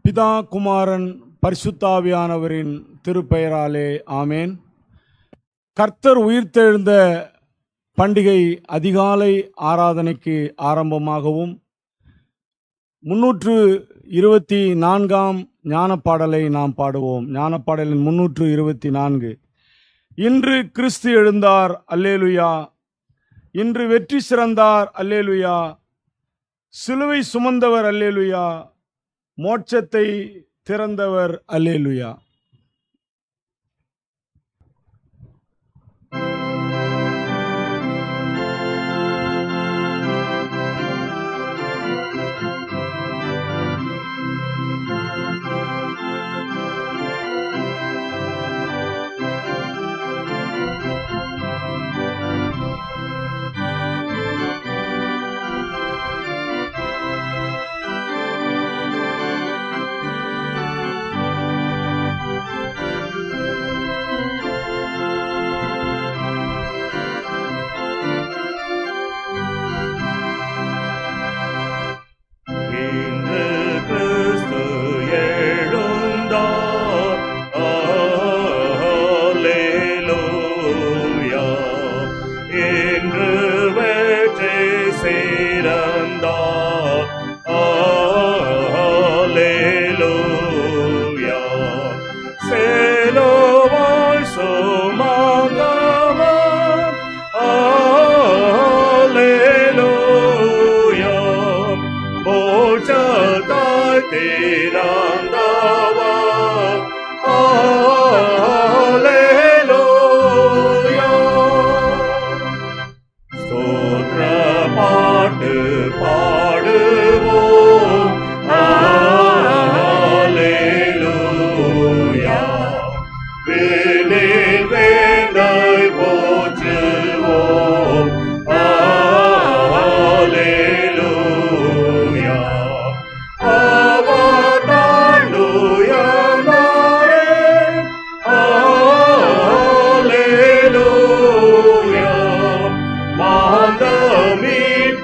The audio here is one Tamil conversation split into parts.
பிதா குமாரன் பரிசுத்தாவியானவரின் திருப்பெயராலே ஆமேன் கர்த்தர் உயிர்த்தெழுந்த பண்டிகை அதிகாலை ஆராதனைக்கு ஆரம்பமாகவும் முன்னூற்று இருபத்தி நான்காம் ஞானப்பாடலை நாம் பாடுவோம் ஞானப்பாடலின் முன்னூற்று இருபத்தி நான்கு இன்று கிறிஸ்து எழுந்தார் அல்லேலுயா இன்று வெற்றி சிறந்தார் அல்லேலுயா சிலுவை சுமந்தவர் அல்லேலுயா மோட்சத்தை திறந்தவர் அல்லேலுயா இன்று கிறிஸ்து எழுந்தார் அல்லேலூயா இன்று வெற்றி சிறந்தார் அல்லேலூயா செலுவாய் சுமந்தவர் அல்லேலூயா மோட்சத்தாய் திறந்தவர் அல்லேலூயா ஸ்தோத்திர பாட்டு பாடுவோம் அல்லேலூயா விண்ணில் வேண்டை போற்றுவோம் அல்லேலூயா அவர் தாழ்ந்துயர்ந்தாரே அல்லேலூயா மாந்தமீட்பரானாரே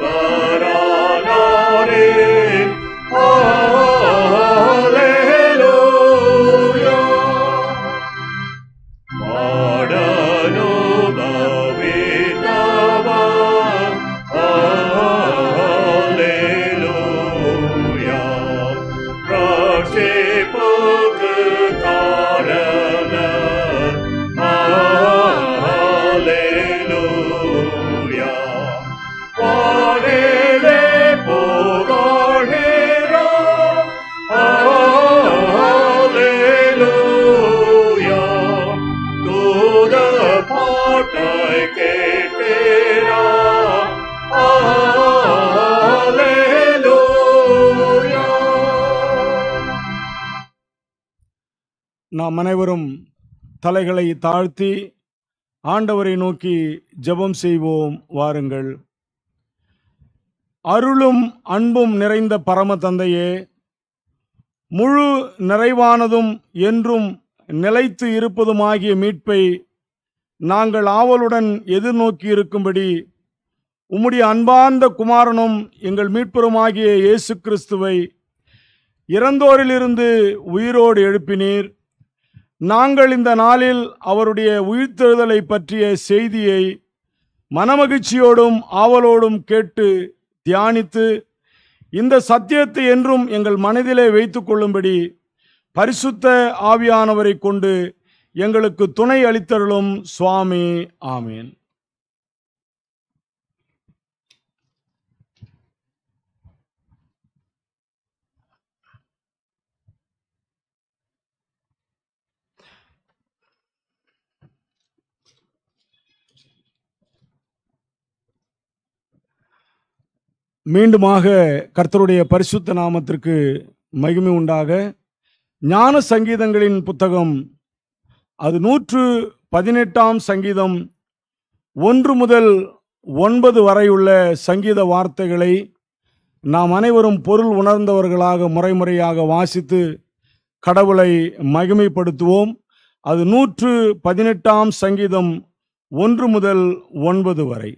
அல்லேலூயா பாடனுபவித்தவர் அல்லேலூயா ரட்சிப்புக்கு காரணர் அல்லேலூயா வானிலே புகழ்கிறோம் அல்லேலூயா தூத பாட்டை கேட்கிறோம் அல்லேலூயா நாம் அனைவரும் தலைகளை தாழ்த்தி ஆண்டவரை நோக்கி ஜெபம் செய்வோம் வாருங்கள் அருளும் அன்பும் நிறைந்த பரம தந்தையே முழு நிறைவானதும் என்றும் நிலைத்து இருப்பதுமாகிய மீட்பை நாங்கள் ஆவலுடன் எதிர்நோக்கி இருக்கும்படி உம்முடைய அன்பார்ந்த குமாரனும் எங்கள் மீட்பருமாகிய இயேசு கிறிஸ்துவை இறந்தோரிலிருந்து உயிரோடு எழுப்பினீர் நாங்கள் இந்த நாளில் அவருடைய உயிர்த்தெழுதலை பற்றிய செய்தியை மனமகிழ்ச்சியோடும் ஆவலோடும் கேட்டு தியானித்து இந்த சத்தியத்தை என்றும் எங்கள் மனதிலே வைத்துக் கொள்ளும்படி பரிசுத்த ஆவியானவரை கொண்டு எங்களுக்கு துணை அளித்தருளும் சுவாமி ஆமேன் மீண்டுமாக கர்த்தருடைய பரிசுத்த நாமத்திற்கு மகிமை உண்டாக ஞான சங்கீதங்களின் புத்தகம் அது நூற்று பதினெட்டாம் சங்கீதம் ஒன்று முதல் ஒன்பது வரையுள்ள சங்கீத வார்த்தைகளை நாம் அனைவரும் பொருள் உணர்ந்தவர்களாக முறைமுறையாக வாசித்து கடவுளை மகிமைப்படுத்துவோம் அது நூற்று பதினெட்டாம் சங்கீதம் ஒன்று முதல் ஒன்பது வரை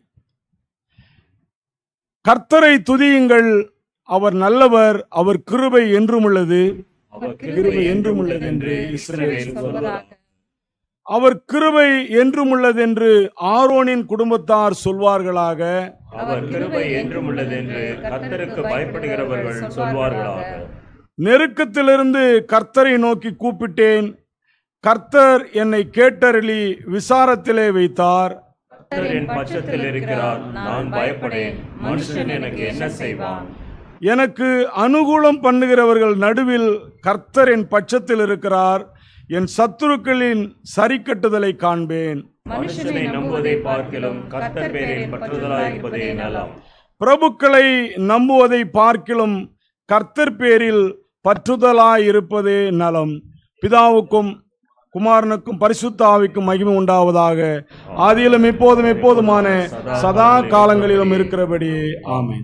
கர்த்தரை துதியுங்கள் அவர் நல்லவர் அவர் கிருபை என்றும் உள்ளது அவர் கிருபை என்றும் உள்ளதென்று இஸ்ரவேல் சொல்வதாக அவர் கிருபை என்றும் உள்ளதென்று ஆரோனின் குடும்பத்தார் சொல்வார்களாக அவர் கிருபை என்றும் உள்ளதென்று கர்த்தருக்கு பயப்படுகிறவர்கள் சொல்வார்களாக நெருக்கத்திலிருந்து கர்த்தரை நோக்கி கூப்பிட்டேன் கர்த்தர் என்னை கேட்டருளி விசாரத்திலே வைத்தார் கர்த்தர் என் பட்சத்தில் இருக்கிறார் நான் பயப்படேன் மனுஷன் எனக்கு என்ன செய்வான் எனக்கு அனுகூலம் பண்ணுகிறவர்கள் நடுவில் கர்த்தர் என் பட்சத்தில் இருக்கிறார் என் சத்துருக்களின் சரிக்கட்டுதலை காண்பேன் மனுஷனை நம்புவதை பார்க்கிலும் கர்த்தர் பேரில் பற்றுதலாயிருப்பதே நலம் பிரபுக்களை நம்புவதை பார்க்கிலும் கர்த்தர் பேரில் பற்றுதலாயிருப்பதே நலம் பிதாவுக்கும் குமாரனுக்கும் பரிசுத்த ஆவிக்கும் மகிமை உண்டாவதாக ஆதியிலும் இப்போதும் எப்போதுமான சதா காலங்களிலும் இருக்கிறபடி ஆமென்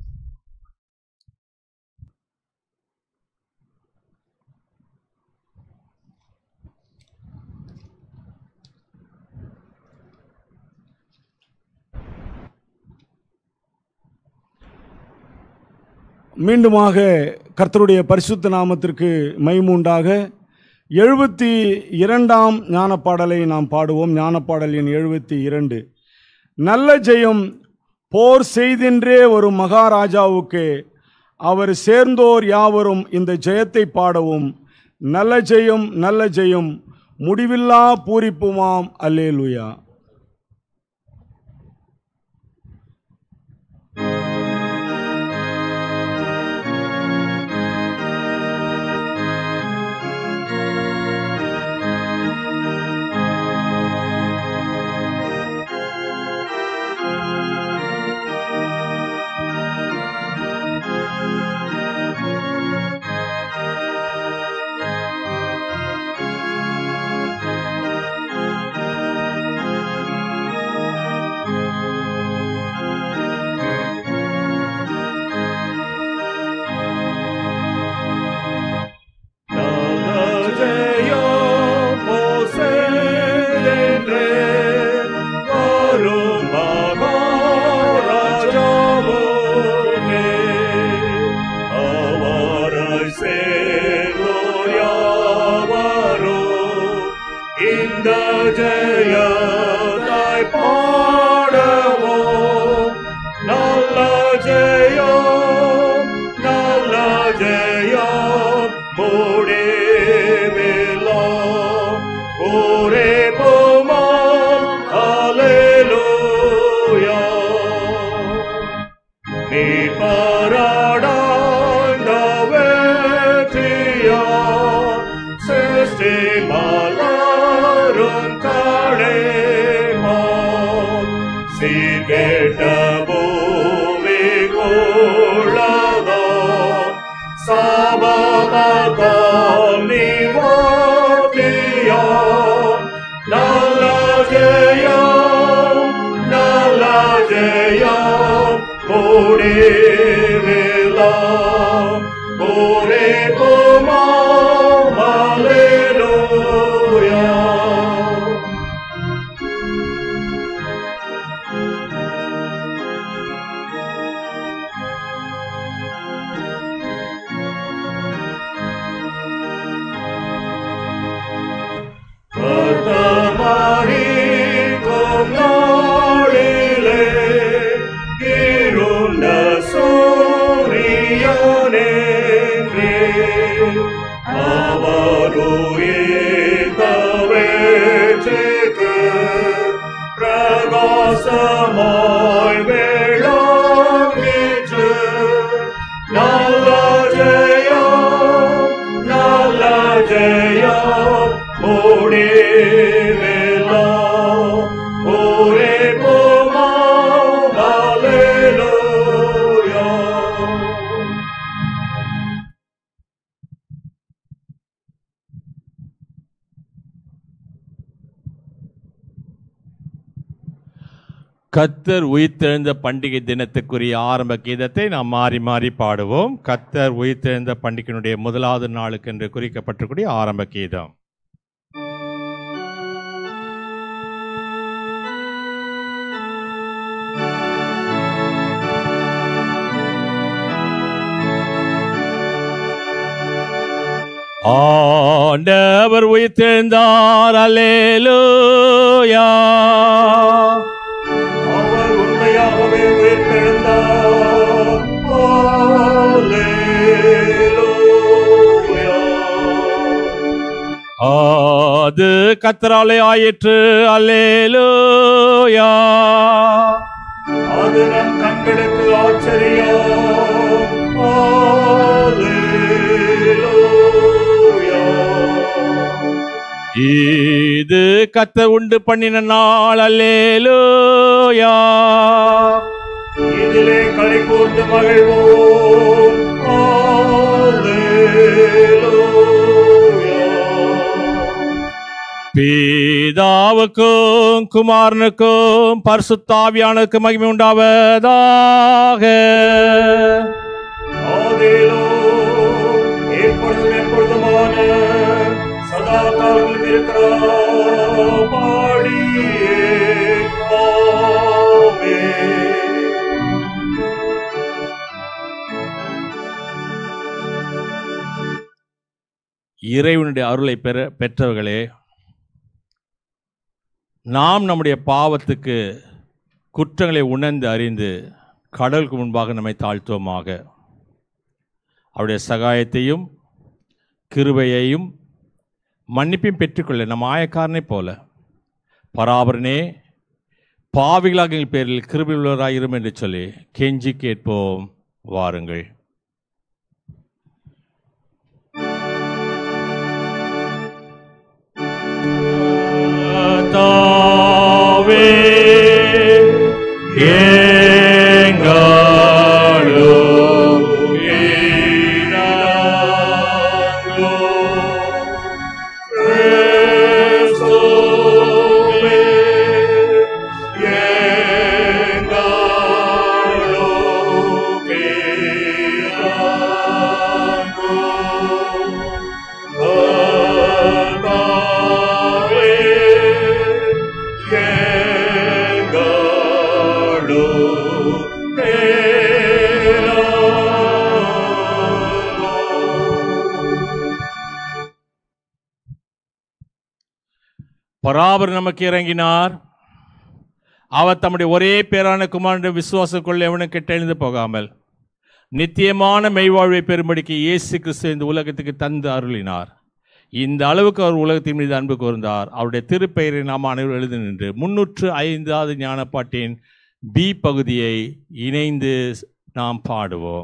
மீண்டுமாக கர்த்தருடைய பரிசுத்த நாமத்திற்கு மைமூண்டாக எழுபத்தி இரண்டாம் ஞானப்பாடலை நாம் பாடுவோம் ஞானப்பாடல் எண் எழுபத்தி இரண்டு நல்ல ஜெயம் போர் செய்தென்றே ஒரு மகாராஜாவுக்கு அவர் சேர்ந்தோர் யாவரும் இந்த ஜெயத்தை பாடவும் நல்ல ஜெயம் நல்ல ஜெயம் முடிவில்லா பூரிப்புமாம் அல்லேலுயா இந்த ஜெயத்தை பாடவோம் நல்ல ஜெயம் நல்ல ஜெயம் முடிவிலா ஒரே போமாம் அல்லேலூயா நீ பாராடாய்ந்த வெற்றியா சிருஷ்டி மலரும் கடைமா சீர்கேட்ட பூமி கொள்ளதோ சாபமதால் நிவாத்தியா நல்ல ஜெயம் நல்ல ஜெயம் முடிவிலா ஒரே குமா Hallelujah. கர்த்தமரிக்கும் நாளிலே இருண்ட சூரியனேன்றே அவருயிர்த்த வேட்சைக்கு பிரகாசமாய் விளங்கிற்று. நல்ல ஜெயம், நல்ல ஜெயம் முடிவெல்லாம் ஒரே போமா Hallelujah. கத்தர் உயிர்த்தெழுந்த பண்டிகை தினத்துக்குரிய ஆரம்ப கீதத்தை நாம் மாறி மாறி பாடுவோம் கத்தர் உயிர்த்தெழுந்த பண்டிகையினுடைய முதலாவது நாளுக்கு என்று குறிக்கப்பட்டிருக்கூடிய ஆரம்ப கீதம் ஆண்டவர் உயிர்த்தெழுந்தார் அல்லேலூயா அவர் உண்மையாகவே உயிர்த்தெழுந்தார் அல்லேலூயா. அது கத்தராலே ஆயிற்று அல்லேலூயா அது நம் கண்களுக்கு ஆச்சரியம் அல்லேலூயா. இது கத்த உண்டு பண்ணின நாள் அல்லேலூயா இதிலே களி கூர்ந்து மகிழ்வோம் அல்லேலூயா. பிதாவுக்கும் குமாரனுக்கும் பரிசுத்தாவியானுக்கு மகிமை உண்டாவதாக ஆதியிலோ எப்பொழுதும் எப்பொழுதுமான சதா காலம் இருக்கிறார் பாடியே ஆமென். இறைவனுடைய அருளை பெற பெற்றவர்களே நாம் நம்முடைய பாவத்துக்கு குற்றங்களை உணர்ந்து அறிந்து கடலுக்கு முன்பாக நம்மை தாழ்த்துவோமாக அவருடைய சகாயத்தையும் கிருபையையும் மன்னிப்பையும் பெற்றுக்கொள்ள நம் ஆயக்காரனைப் போல பராபரனே பாவிகளாக எங்கள் பேரில் கிருபை உள்ளவராயிரும் என்று சொல்லி கெஞ்சி கேட்போம் வாருங்கள் தாவே எங்களும் இறங்கோ. கிறிஸ்துவே எங்களும் இறங்கோ. பராபர் நமக்கு இறங்கினார் அவர் தம்முடைய ஒரே பேரான குமாரனுடைய விசுவாசம் கொள்ள எவனும் கெட்டெழுந்து போகாமல் நித்தியமான மெய்வாழ்வை பெறும்படிக்கு இயேசு கிறிஸ்து இந்த உலகத்துக்கு தந்து அருளினார் இந்த அளவுக்கு அவர் உலகத்தின் மீது அன்பு கூர்ந்தார் அவருடைய திருப்பெயரை நாம் அனைவரும் எழுதி நின்று முன்னூற்று ஐந்தாவது ஞானப்பாட்டின் பி பகுதியை இணைந்து நாம் பாடுவோம்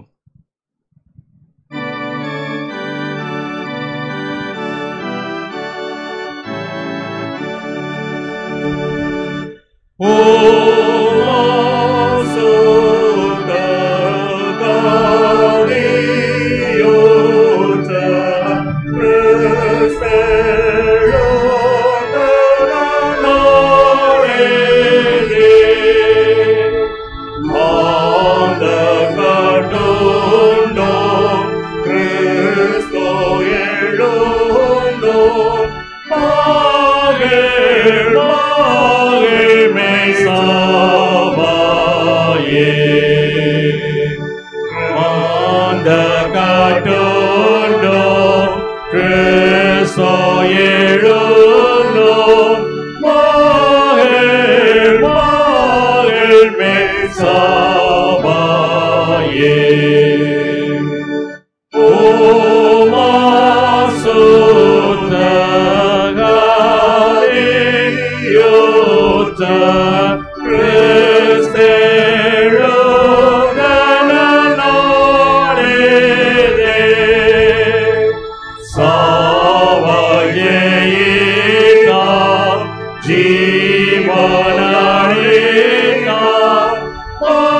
ஜீவனாரே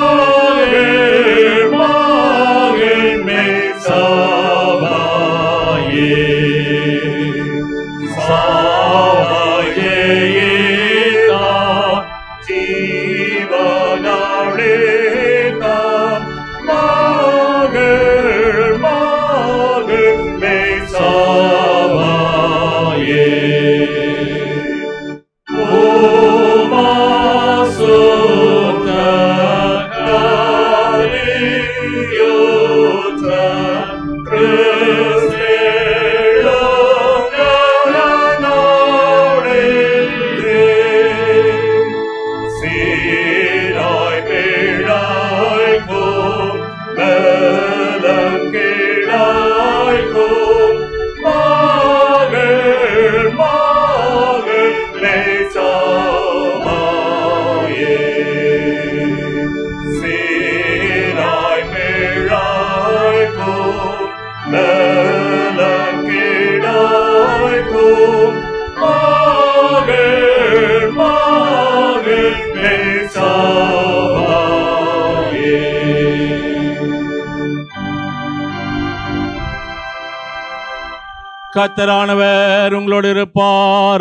கத்தரானவர் உங்களோடு இருப்பாராக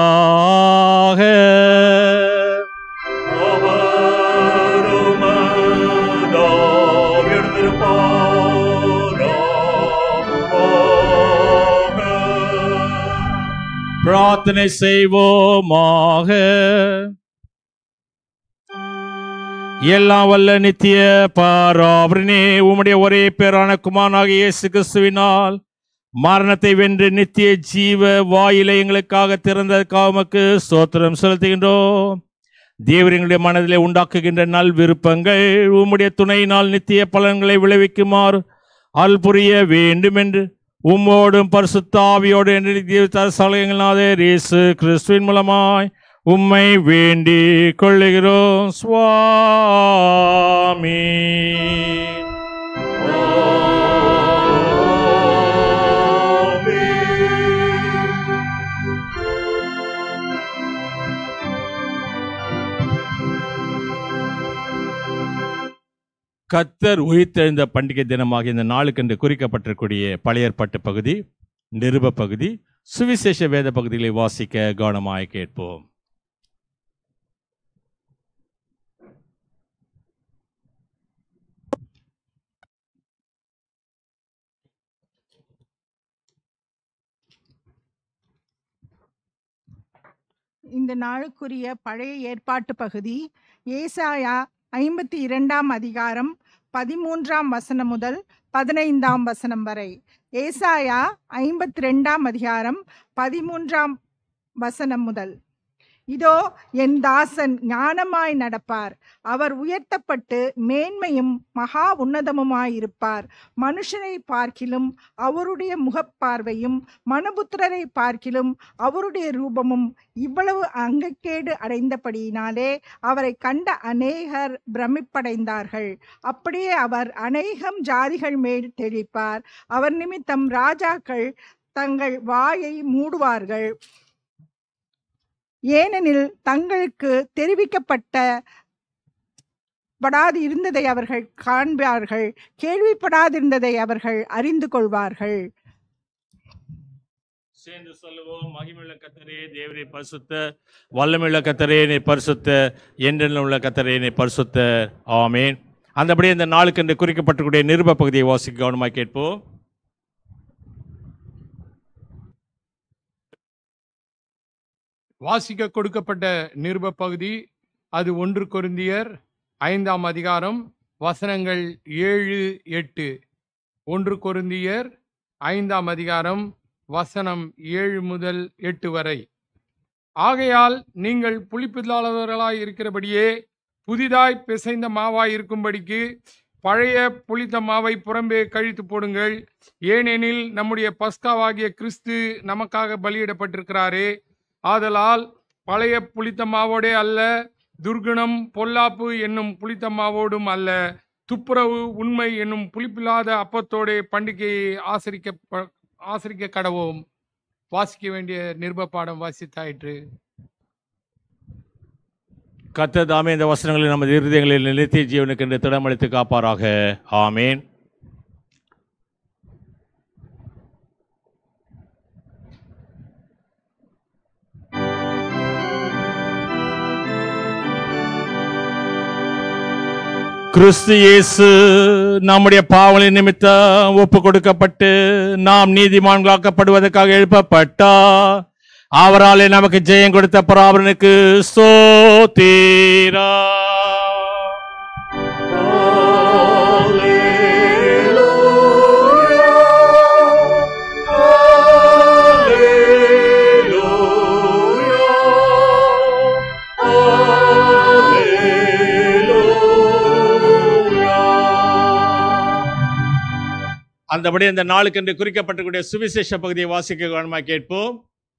அவருமதாம் எழுந்திருப்பாராக. பிரார்த்தனை செய்வோமாக எல்லாம் வல்ல நித்திய பாராபரனே உம்முடைய ஒரே பேரான குமாரனாகிய இயேசு கிறிஸ்துவினால் மரணத்தை வென்று நித்திய ஜீவ வாயிலை எங்களுக்காக திறந்ததற்காக உமக்கு ஸ்தோத்திரம் செலுத்துகின்றோம் தேவர் எங்களுடைய மனதிலே உண்டாக்குகின்ற நல் விருப்பங்கள் உம்முடைய துணையினால் நித்திய பலன்களை விளைவிக்குமாறு அல் புரிய வேண்டும் என்று உம்மோடும் பரிசுத்தாவியோடு என்று சலகங்களாதே இயேசு கிறிஸ்துவின் மூலமாய் உம்மை வேண்டிக் கொள்ளுகிறோம் சுவாமி கத்தர் உயிர்த்தெழுந்த பண்டிகை தினமாக இந்த நாளுக்கென்று குறிக்கப்பட்டிருக்கூடிய பழைய ஏற்பாட்டு பகுதி நிருப பகுதி சுவிசேஷ வேத பகுதிகளை வாசிக்க கவனமாய் கேட்போம் இந்த நாளுக்குரிய பழைய ஏற்பாட்டு பகுதி ஏசாயா ஐம்பத்தி இரண்டாம் அதிகாரம் பதிமூன்றாம் வசனம் முதல் பதினைந்தாம் வசனம் வரை ஏசாயா ஐம்பத்தி ரெண்டாம் அதிகாரம் பதிமூன்றாம் வசனம் முதல் இதோ என் தாசன் ஞானமாய் நடப்பார் அவர் உயர்த்தப்பட்டு மேன்மையும் மகா உன்னதமுமாயிருப்பார் மனுஷனை பார்க்கிலும் அவருடைய முகப்பார்வையும் மனுபுத்திரரை பார்க்கிலும் அவருடைய ரூபமும் இவ்வளவு அங்கக்கேடு அடைந்தபடியினாலே அவரை கண்ட அநேகர் பிரமிப்படைந்தார்கள் அப்படியே அவர் அநேகம் ஜாதிகள் மேல் தெளிப்பார் அவர் நிமித்தம் ராஜாக்கள் தங்கள் வாயை மூடுவார்கள் ஏனெனில் தங்களுக்கு தெரிவிக்கப்பட்ட படாது இருந்ததை அவர்கள் காண்பார்கள் கேள்விப்படாதிருந்ததை அவர்கள் அறிந்து கொள்வார்கள் சேர்ந்து சொல்லுவோம் மகிமுள்ள கத்தரே தேவரே பரிசுத்த வல்லமுள்ள கத்தரே நீ பரிசுத்த என்றென்றும் உள்ள கத்தரே நீ பரிசுத்த ஆமேன் அந்தபடி இந்த நாளுக்கு என்று குறிக்கப்பட்டிருக்கூடிய நிருப பகுதியை வாசிக்க கவனமாக கேட்போம் வாசிக்க கொடுக்கப்பட்ட நிருப பகுதி அது ஒன்று கொரிந்தியர் ஐந்தாம் அதிகாரம் வசனங்கள் ஏழு எட்டு ஒன்று கொரிந்தியர் ஐந்தாம் அதிகாரம் வசனம் ஏழு முதல் எட்டு வரை ஆகையால் நீங்கள் புளிப்பில்லாதவர்களாய் இருக்கிறபடியே புதிதாய் பிசைந்த மாவாய் இருக்கும்படிக்கு பழைய புளித்த மாவை புறம்பே கழித்து போடுங்கள் ஏனெனில் நம்முடைய பஸ்காவாகிய கிறிஸ்து நமக்காக பலியிடப்பட்டிருக்கிறாரே ஆதலால் பழைய புளித்த மாவோடே அல்ல துர்குணம் பொல்லாப்பு என்னும் புளித்த மாவோடும் அல்ல துப்புரவு உண்மை என்னும் புளிப்பில்லாத அப்பத்தோடே பண்டிகையை ஆசரிக்க ஆசரிக்க கடவோம் வாசிக்க வேண்டிய நிருப பாடம் வாசித்தாயிற்று கத்த தாமே இந்த வசனங்களை நமது இருதயங்களில் நிலைத்திய ஜீவனுக்கு என்று திடமளித்து காப்பாராக ஆமேன் கிறிஸ்து இயேசு நம்முடைய பாவங்களின் நிமித்தம் ஒப்பு கொடுக்கப்பட்டு நாம் நீதிமான்களாக்கப்படுவதற்காக எழுப்பப்பட்டார் அவராலே நமக்கு ஜெயம் கொடுத்த பராபரனுக்கு சோதீரா அந்தபடி அந்த நாளுக்கு என்று குறிக்கப்பட்டிருக்கூடிய சுவிசேஷ பகுதியை வாசிக்க கவனமாக கேட்போம்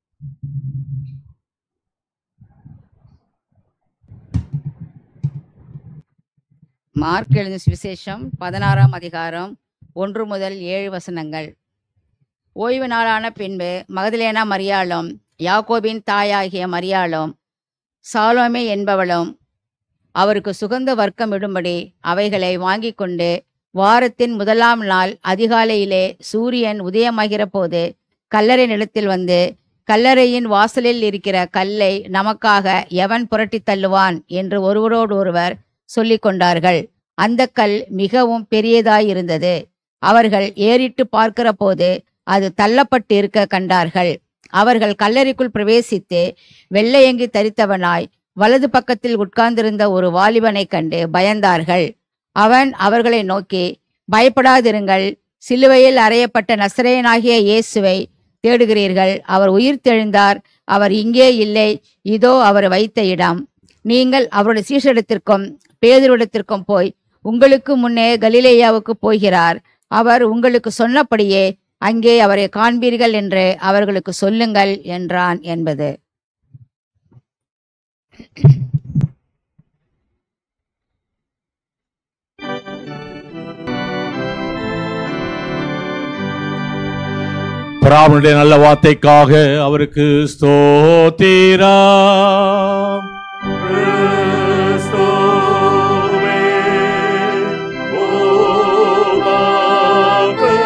மார்க் எழுதிய சுவிசேஷம் பதினாறாம் அதிகாரம் ஒன்று முதல் ஏழு வசனங்கள் ஓய்வு நாளான பின்பு மகதலேனா மரியாளும் யாக்கோபின் தாயாகிய மரியாளும் சாலோமே என்பவளும் அவருக்கு சுகந்த வர்க்கம் இடும்படி அவைகளை வாங்கிக் கொண்டு வாரத்தின் முதலாம் நாள் அதிகாலையிலே சூரியன் உதயமாகிற போது கல்லறை நிலத்தில் வந்து கல்லறையின் வாசலில் இருக்கிற கல்லை நமக்காக எவன் புரட்டித் தள்ளுவான் என்று ஒருவரோடு ஒருவர் சொல்லிக் கொண்டார்கள் அந்த கல் மிகவும் பெரியதாயிருந்தது அவர்கள் ஏறிட்டு பார்க்கிற போது அது தள்ளப்பட்டு இருக்க கண்டார்கள் அவர்கள் கல்லறைக்குள் பிரவேசித்து வெள்ளையங்கி தரித்தவனாய் வலது பக்கத்தில் உட்கார்ந்திருந்த ஒரு வாலிபனைக் கண்டு பயந்தார்கள் அவன் அவர்களை நோக்கி பயப்படாதிருங்கள் சிலுவையில் அறையப்பட்ட நசரேயனாகிய இயேசுவை தேடுகிறீர்கள் அவர் உயிர் தெழுந்தார் அவர் இங்கே இல்லை இதோ அவர் வைத்த இடம் நீங்கள் அவருடைய சீஷரிடத்திற்கும் பேதுருவிடத்திற்கும் போய் உங்களுக்கு முன்னே கலிலேயாவுக்கு போகிறார் அவர் உங்களுக்கு சொன்னபடியே அங்கே அவரை காண்பீர்கள் என்று அவர்களுக்கு சொல்லுங்கள் என்றான் என்பது பிராமனுடைய நல்ல வார்த்தைக்காக அவருக்கு ஸ்தோத்திரா கிறிஸ்துவே, உமக்கு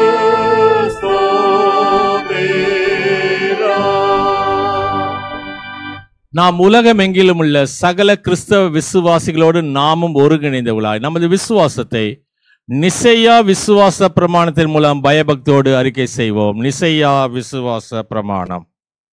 ஸ்தோத்திரம். நாம் உலகமெங்கிலும் உள்ள சகல கிறிஸ்தவ விசுவாசிகளோடு நாமும் ஒருங்கிணைந்தவர்களாய் நமது விசுவாசத்தை நிசையா விசுவாச பிரமாணத்தின் மூலம் பயபக்தியோடு அறிக்கை செய்வோம் நிசையா விசுவாச பிரமாணம்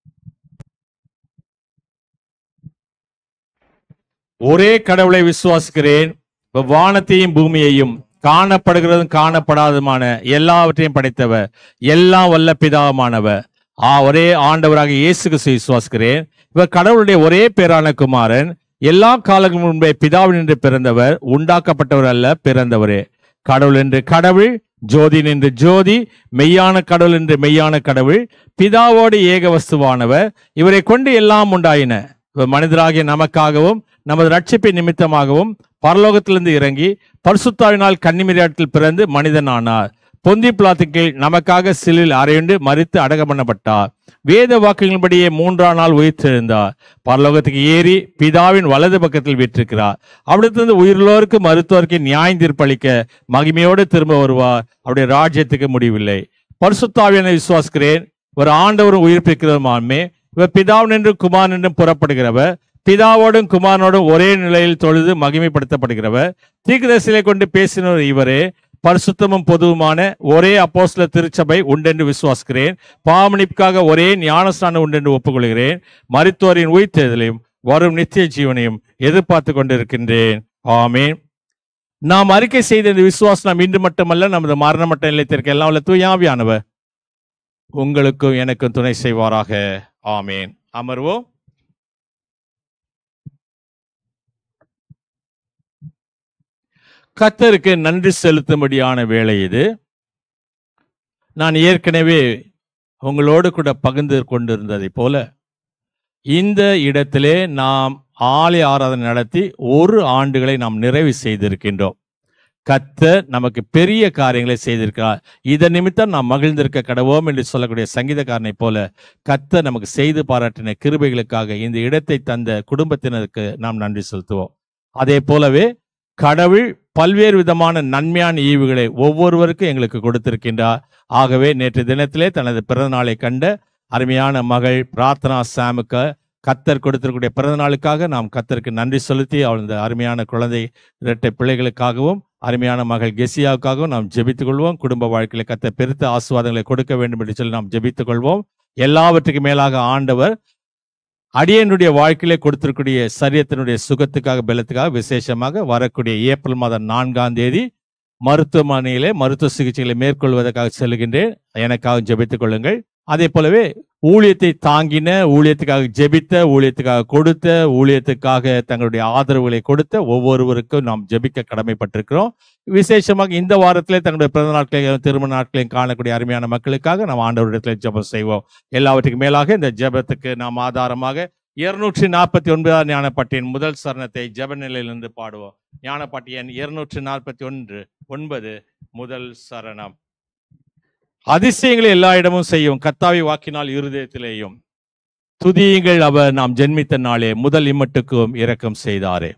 ஒரே கடவுளை விசுவாசிக்கிறேன் இப்ப வானத்தையும் பூமியையும் காணப்படுகிறதும் காணப்படாததுமான எல்லாவற்றையும் படைத்தவர் எல்லாம் வல்ல பிதாவானவர் ஆ ஒரே ஆண்டவராக இயேசு கிறிஸ்துவை விசுவாசிக்கிறேன் இவர் கடவுளுடைய ஒரே பேரான குமாரன் எல்லா காலங்களும் முன்பே பிதாவின் என்று பிறந்தவர் உண்டாக்கப்பட்டவர் அல்ல பிறந்தவரே கடவுள் என்று கடவுள் ஜோதி என்று ஜோதி மெய்யான கடவுள் என்று மெய்யான கடவுள் பிதாவோடு ஏக வஸ்துவானவர் இவரை கொண்டு எல்லாம் உண்டாயின இவர் மனிதராகிய நமக்காகவும் நமது ரட்சிப்பின் நிமித்தமாகவும் பரலோகத்திலிருந்து இறங்கி பரிசுத்தாவினால் கன்னிமிராட்டில் பிறந்து மனிதனானார் பொந்தி பிளாத்தின் கீழ் நமக்காக சிலில் அறையுண்டு மறித்து அடக்கம் பண்ணப்பட்டார் வேத வாக்குகளின்படியே மூன்றாம் நாள் உயிர்த்தெழுந்தார் பரலோகத்துக்கு ஏறி பிதாவின் வலது பக்கத்தில் வீற்றிருக்கிறார் அவிடத்திலிருந்து உயிர்லோருக்கு மருத்துவருக்கு நியாயம் தீர்ப்பளிக்க மகிமையோடு திரும்ப வருவார் அவருடைய ராஜ்யத்துக்கு முடிவில்லை பரிசுத்தாவியனை விசுவாசிக்கிறேன் ஒரு ஆண்டவரும் உயிர்ப்பிக்கிறதுமாமே இவர் பிதாவின் என்றும் குமாரன் என்றும் புறப்படுகிறவர் பிதாவோடும் குமாரனோடும் ஒரே நிலையில் தொழுது மகிமைப்படுத்தப்படுகிறவர் தீர்க்கதரிசிகளை கொண்டு பேசினவர் இவரே பரிசுத்தமும் பொதுவுமான ஒரே அப்போஸ்தல திருச்சபை உண்டென்று விசுவாசிக்கிறேன் பாவமணிப்புக்காக ஒரே ஞானஸ்தானம் உண்டென்று ஒப்புக்கொள்கிறேன் மரித்தோரின் உயிர்த்தெழுதலையும் வரும் நித்திய ஜீவனையும் எதிர்பார்த்து கொண்டிருக்கின்றேன் ஆமேன் நாம் அறிக்கை செய்த இந்த விசுவாசம் நாம் இன்று மட்டுமல்ல நமது மரண மட்ட நிலையத்திற்கு எல்லாம் உள்ள தூயாவியானவர் உங்களுக்கும் எனக்கும் துணை செய்வாராக ஆமேன் அமர்வோம் கத்தருக்கு நன்றி செலுத்தும்படியான வேலை இது நான் ஏற்கனவே உங்களோடு கூட பகிர்ந்து கொண்டிருந்ததை போல இந்த இடத்திலே நாம் ஆலய ஆராதனை நடத்தி ஒரு ஆண்டுகளை நாம் நிறைவு செய்திருக்கின்றோம் கத்தர் நமக்கு பெரிய காரியங்களை செய்திருக்கிறார் இதன் நிமித்தம் நாம் மகிழ்ந்திருக்க கடவோம் என்று சொல்லக்கூடிய சங்கீதக்காரனை போல கத்தர் நமக்கு செய்து பாராட்டின கிருபைகளுக்காக இந்த இடத்தை தந்த குடும்பத்தினருக்கு நாம் நன்றி செலுத்துவோம் அதே போலவே கடவுள் பல்வேறு விதமான நன்மையான ஈவுகளை ஒவ்வொருவருக்கும் எங்களுக்கு கொடுத்திருக்கின்றார் ஆகவே நேற்று தினத்திலே தனது பிறந்த நாளை கண்ட அருமையான மகள் பிரார்த்தனா சாமுக்கு கத்தர் கொடுத்திருக்கக்கூடிய பிறந்த நாளுக்காக நாம் கத்தருக்கு நன்றி செலுத்தி அவள் இந்த அருமையான குழந்தை இரட்டை பிள்ளைகளுக்காகவும் அருமையான மகள் கெசியாவுக்காகவும் நாம் ஜெபித்துக் கொள்வோம் குடும்ப வாழ்க்கையில கத்த பெருத்த ஆசுவாதங்களை கொடுக்க வேண்டும் என்று சொல்லி நாம் ஜெபித்துக் கொள்வோம் எல்லாவற்றுக்கும் மேலாக ஆண்டவர் அடியனுடைய வாழ்க்கையிலே கொடுத்திருக்கூடிய சரியத்தினுடைய சுகத்துக்காக பலத்துக்காக விசேஷமாக வரக்கூடிய ஏப்ரல் மாதம் நான்காம் தேதி மருத்துவமனையிலே மருத்துவ சிகிச்சைகளை மேற்கொள்வதற்காக செல்கின்றேன் எனக்காக ஜெபித்துக் கொள்ளுங்கள் அதே போலவே ஊழியத்தை தாங்கின ஊழியத்துக்காக ஜெபித்த ஊழியத்துக்காக கொடுத்த ஊழியத்துக்காக தங்களுடைய ஆதரவுகளை கொடுத்த ஒவ்வொருவருக்கும் நாம் ஜெபிக்க கடமைப்பட்டிருக்கிறோம் விசேஷமாக இந்த வாரத்திலே தங்களுடைய பிறந்த நாட்களையும் திருமண நாட்களையும் காணக்கூடிய அருமையான மக்களுக்காக நாம் ஆண்டவரிடத்தில் ஜெபம் செய்வோம் எல்லாவற்றுக்கும் மேலாக இந்த ஜெபத்துக்கு நாம் ஆதாரமாக இருநூற்றி நாற்பத்தி ஒன்பதாம் ஞானப்பாட்டியின் முதல் சரணத்தை ஜெப நிலையிலிருந்து பாடுவோம் ஞானப்பாட்டி எண் இருநூற்றி நாற்பத்தி ஒன்று ஒன்பது முதல் சரணம் அதிசயங்களை எல்லா இடமும் செய்யும் கத்தாவி வாக்கினால் இருதயத்திலேயும் துதியுங்கள் அவர் நாம் ஜென்மித்த நாளே முதல் இம்மட்டுக்கும் இரக்கம் செய்தாரே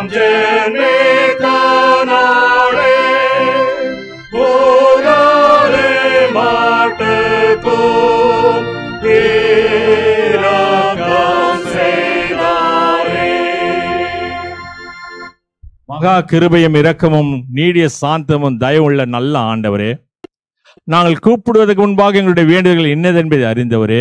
நாம் ஜென்மித்த நாளே போராலே மாட்டுக்கும் இரக்கம் செய்தாரே மகா கிருபையும் இரக்கமும் நீடிய சாந்தமும் தயவுள்ள நல்ல ஆண்டவரே நாங்கள் கூப்பிடுவதற்கு முன்பாக எங்களுடைய வேண்டுதல்கள் என்னதென்பதை அறிந்தவரே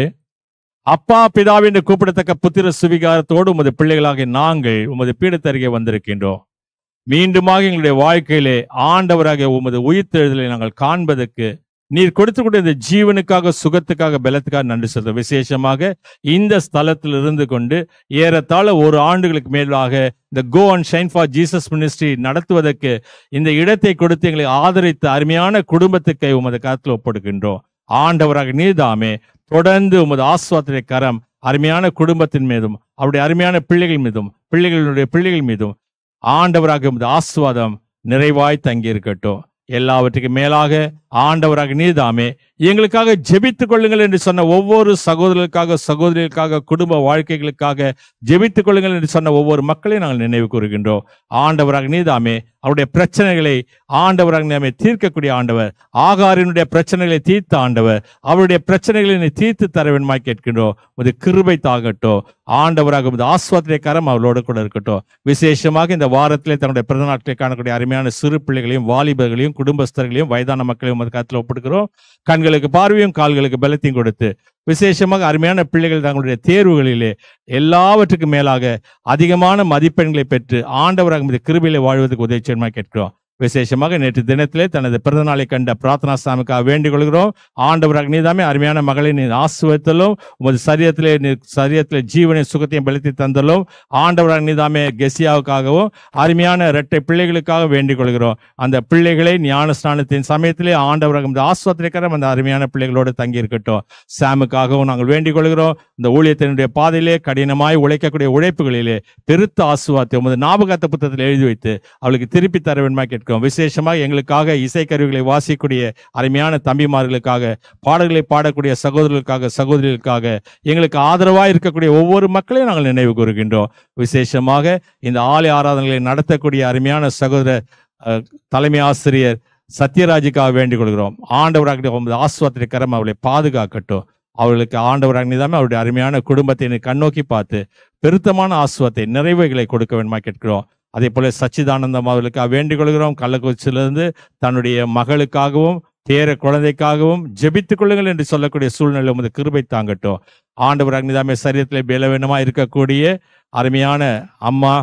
அப்பா பிதாவே என்று கூப்பிடத்தக்க புத்திர சுவிகாரத்தோடு உமது பிள்ளைகளாகிய நாங்கள் உமது பீடத்தருகே வந்திருக்கின்றோம் மீண்டுமாக எங்களுடைய வாழ்க்கையிலே ஆண்டவராக உமது உயிர்த்தெழுதலை நாங்கள் காண்பதற்கு நீர் கொடுத்துக்கூடிய இந்த ஜீவனுக்காக சுகத்துக்காக பலத்துக்காக நன்றி சொல்றோம் விசேஷமாக இந்த ஸ்தலத்தில் இருந்து கொண்டு ஏறத்தாழ ஒரு ஆண்டுகளுக்கு மேலாக இந்த Go and Shine for Jesus Ministry நடத்துவதற்கு இந்த இடத்தை கொடுத்து எங்களை ஆதரித்த அருமையான குடும்பத்துக்கு உமது கருத்தில் ஒப்படுகின்றோம் ஆண்டவராக நீதாமே தொடர்ந்து உமது ஆஸ்வாத்திரை கரம் அருமையான குடும்பத்தின் மீதும் அவருடைய அருமையான பிள்ளைகள் மீதும் பிள்ளைகளுடைய பிள்ளைகள் மீதும் ஆண்டவராக உமது ஆஸ்வாதம் நிறைவாய் தங்கி இருக்கட்டும் எல்லாவற்றுக்கும் மேலாக ஆண்டவராக நீதாமே எங்களுக்காக ஜெபித்துக் கொள்ளுங்கள் என்று சொன்ன ஒவ்வொரு சகோதரர்களுக்காக சகோதரிகளுக்காக குடும்ப வாழ்க்கைகளுக்காக ஜெபித்துக் கொள்ளுங்கள் என்று சொன்ன ஒவ்வொரு மக்களையும் நாங்கள் நினைவு கூறுகின்றோம் ஆண்டவராக நீதாமே அவருடைய பிரச்சனைகளை ஆண்டவராக நாமே தீர்க்கக்கூடிய ஆண்டவர் ஆகாரினுடைய பிரச்சனைகளை தீர்த்த ஆண்டவர் அவருடைய பிரச்சனைகளை நீ தீர்த்து தர வேண்டுமாய் கேட்கின்றோம் உமது கிருபை தாகட்டும் ஆண்டவராக உமது ஆஸ்வாத்திரை கரம் அவளோடு கூட இருக்கட்டும் விசேஷமாக இந்த வாரத்திலே தன்னுடைய பிறந்த நாட்களை காணக்கூடிய அருமையான சிறு பிள்ளைகளையும் வாலிபர்களையும் குடும்பஸ்தர்களையும் வயதான மக்களையும் உமது கருத்தில் ஒப்படுகிறோம் கண்களுக்கு பார்வையும் கால்களுக்கு பலத்தையும் கொடுத்து விசேஷமாக அருமையான பிள்ளைகள் தங்களுடைய தேர்வுகளிலே எல்லாவற்றுக்கும் மேலாக அதிகமான மதிப்பெண்களை பெற்று ஆண்டவராக இந்த கிருபையிலே வாழ்வதற்கு உதவி செய்யணுமா கேட்கிறோம் விசேஷமாக நேற்று தினத்திலே தனது பிறந்த நாளை கண்ட பிரார்த்தனா சாமிக்காக வேண்டிக் கொள்கிறோம் ஆண்டவராக நீதாமே அருமையான மகளை நீ ஆசுவத்தலும் உமது சரீரத்திலே நீ சரீரத்திலே ஜீவனை சுகத்தையும் பலத்தி தந்தலும் ஆண்டவராக நீதாமே கெசியாவுக்காகவும் அருமையான இரட்டை பிள்ளைகளுக்காக வேண்டிக் கொள்கிறோம் அந்த பிள்ளைகளை ஞான ஸ்நானத்தின் சமயத்திலே ஆண்டவராக இந்த ஆஸ்வத்திரிக்கரம் அந்த அருமையான பிள்ளைகளோடு தங்கி இருக்கட்டும் சாமுக்காகவும் நாங்கள் வேண்டிக் கொள்கிறோம் இந்த ஊழியத்தினுடைய பாதையிலே கடினமாய் உழைக்கக்கூடிய உழைப்புகளிலே பெருத்த ஆசுவாத்தை உமது ஞாபகத்த புத்தகத்தில் எழுதி வைத்து அவளுக்கு திருப்பி தர வேண்டுமா கேட்கிறோம் விசேஷமாக எங்களுக்காக இசைக்கருவிகளை வாசிக்கக்கூடிய அருமையான தம்பிமார்களுக்காக பாடல்களை பாடக்கூடிய சகோதரர்களுக்காக சகோதரிகளுக்காக எங்களுக்கு ஆதரவாக இருக்கக்கூடிய ஒவ்வொரு மக்களையும் நாங்கள் நினைவு கூறுகின்றோம் விசேஷமாக இந்த ஆலய ஆராதனைகளை நடத்தக்கூடிய அருமையான சகோதரர் அஹ், தலைமை ஆசிரியர் சத்யராஜுக்காக வேண்டிக் கொள்கிறோம் ஆண்டவராக உமது ஆஸ்வாத்திரை கரம் அவளை பாதுகாக்கட்டும் அவர்களுக்கு ஆண்டவராக நீதாமே அவருடைய அருமையான குடும்பத்தை நீ கண்ணோக்கி பார்த்து பெருத்தமான ஆசுவத்தை நிறைவுகளை கொடுக்க வேண்டுமா கேட்கிறோம் அதே போல சச்சிதானந்தம் அவர்களுக்காக வேண்டிக் கொள்கிறோம் கள்ளக்குறிச்சியிலிருந்து தன்னுடைய மகளுக்காகவும் பேர குழந்தைக்காகவும் ஜெபித்துக் கொள்ளுங்கள் என்று சொல்லக்கூடிய சூழ்நிலை உமது கிருபை தாங்கட்டும் ஆண்டவர் அக்னிதாமே சரீரத்திலே பலவீனமா இருக்கக்கூடிய அருமையான அம்மா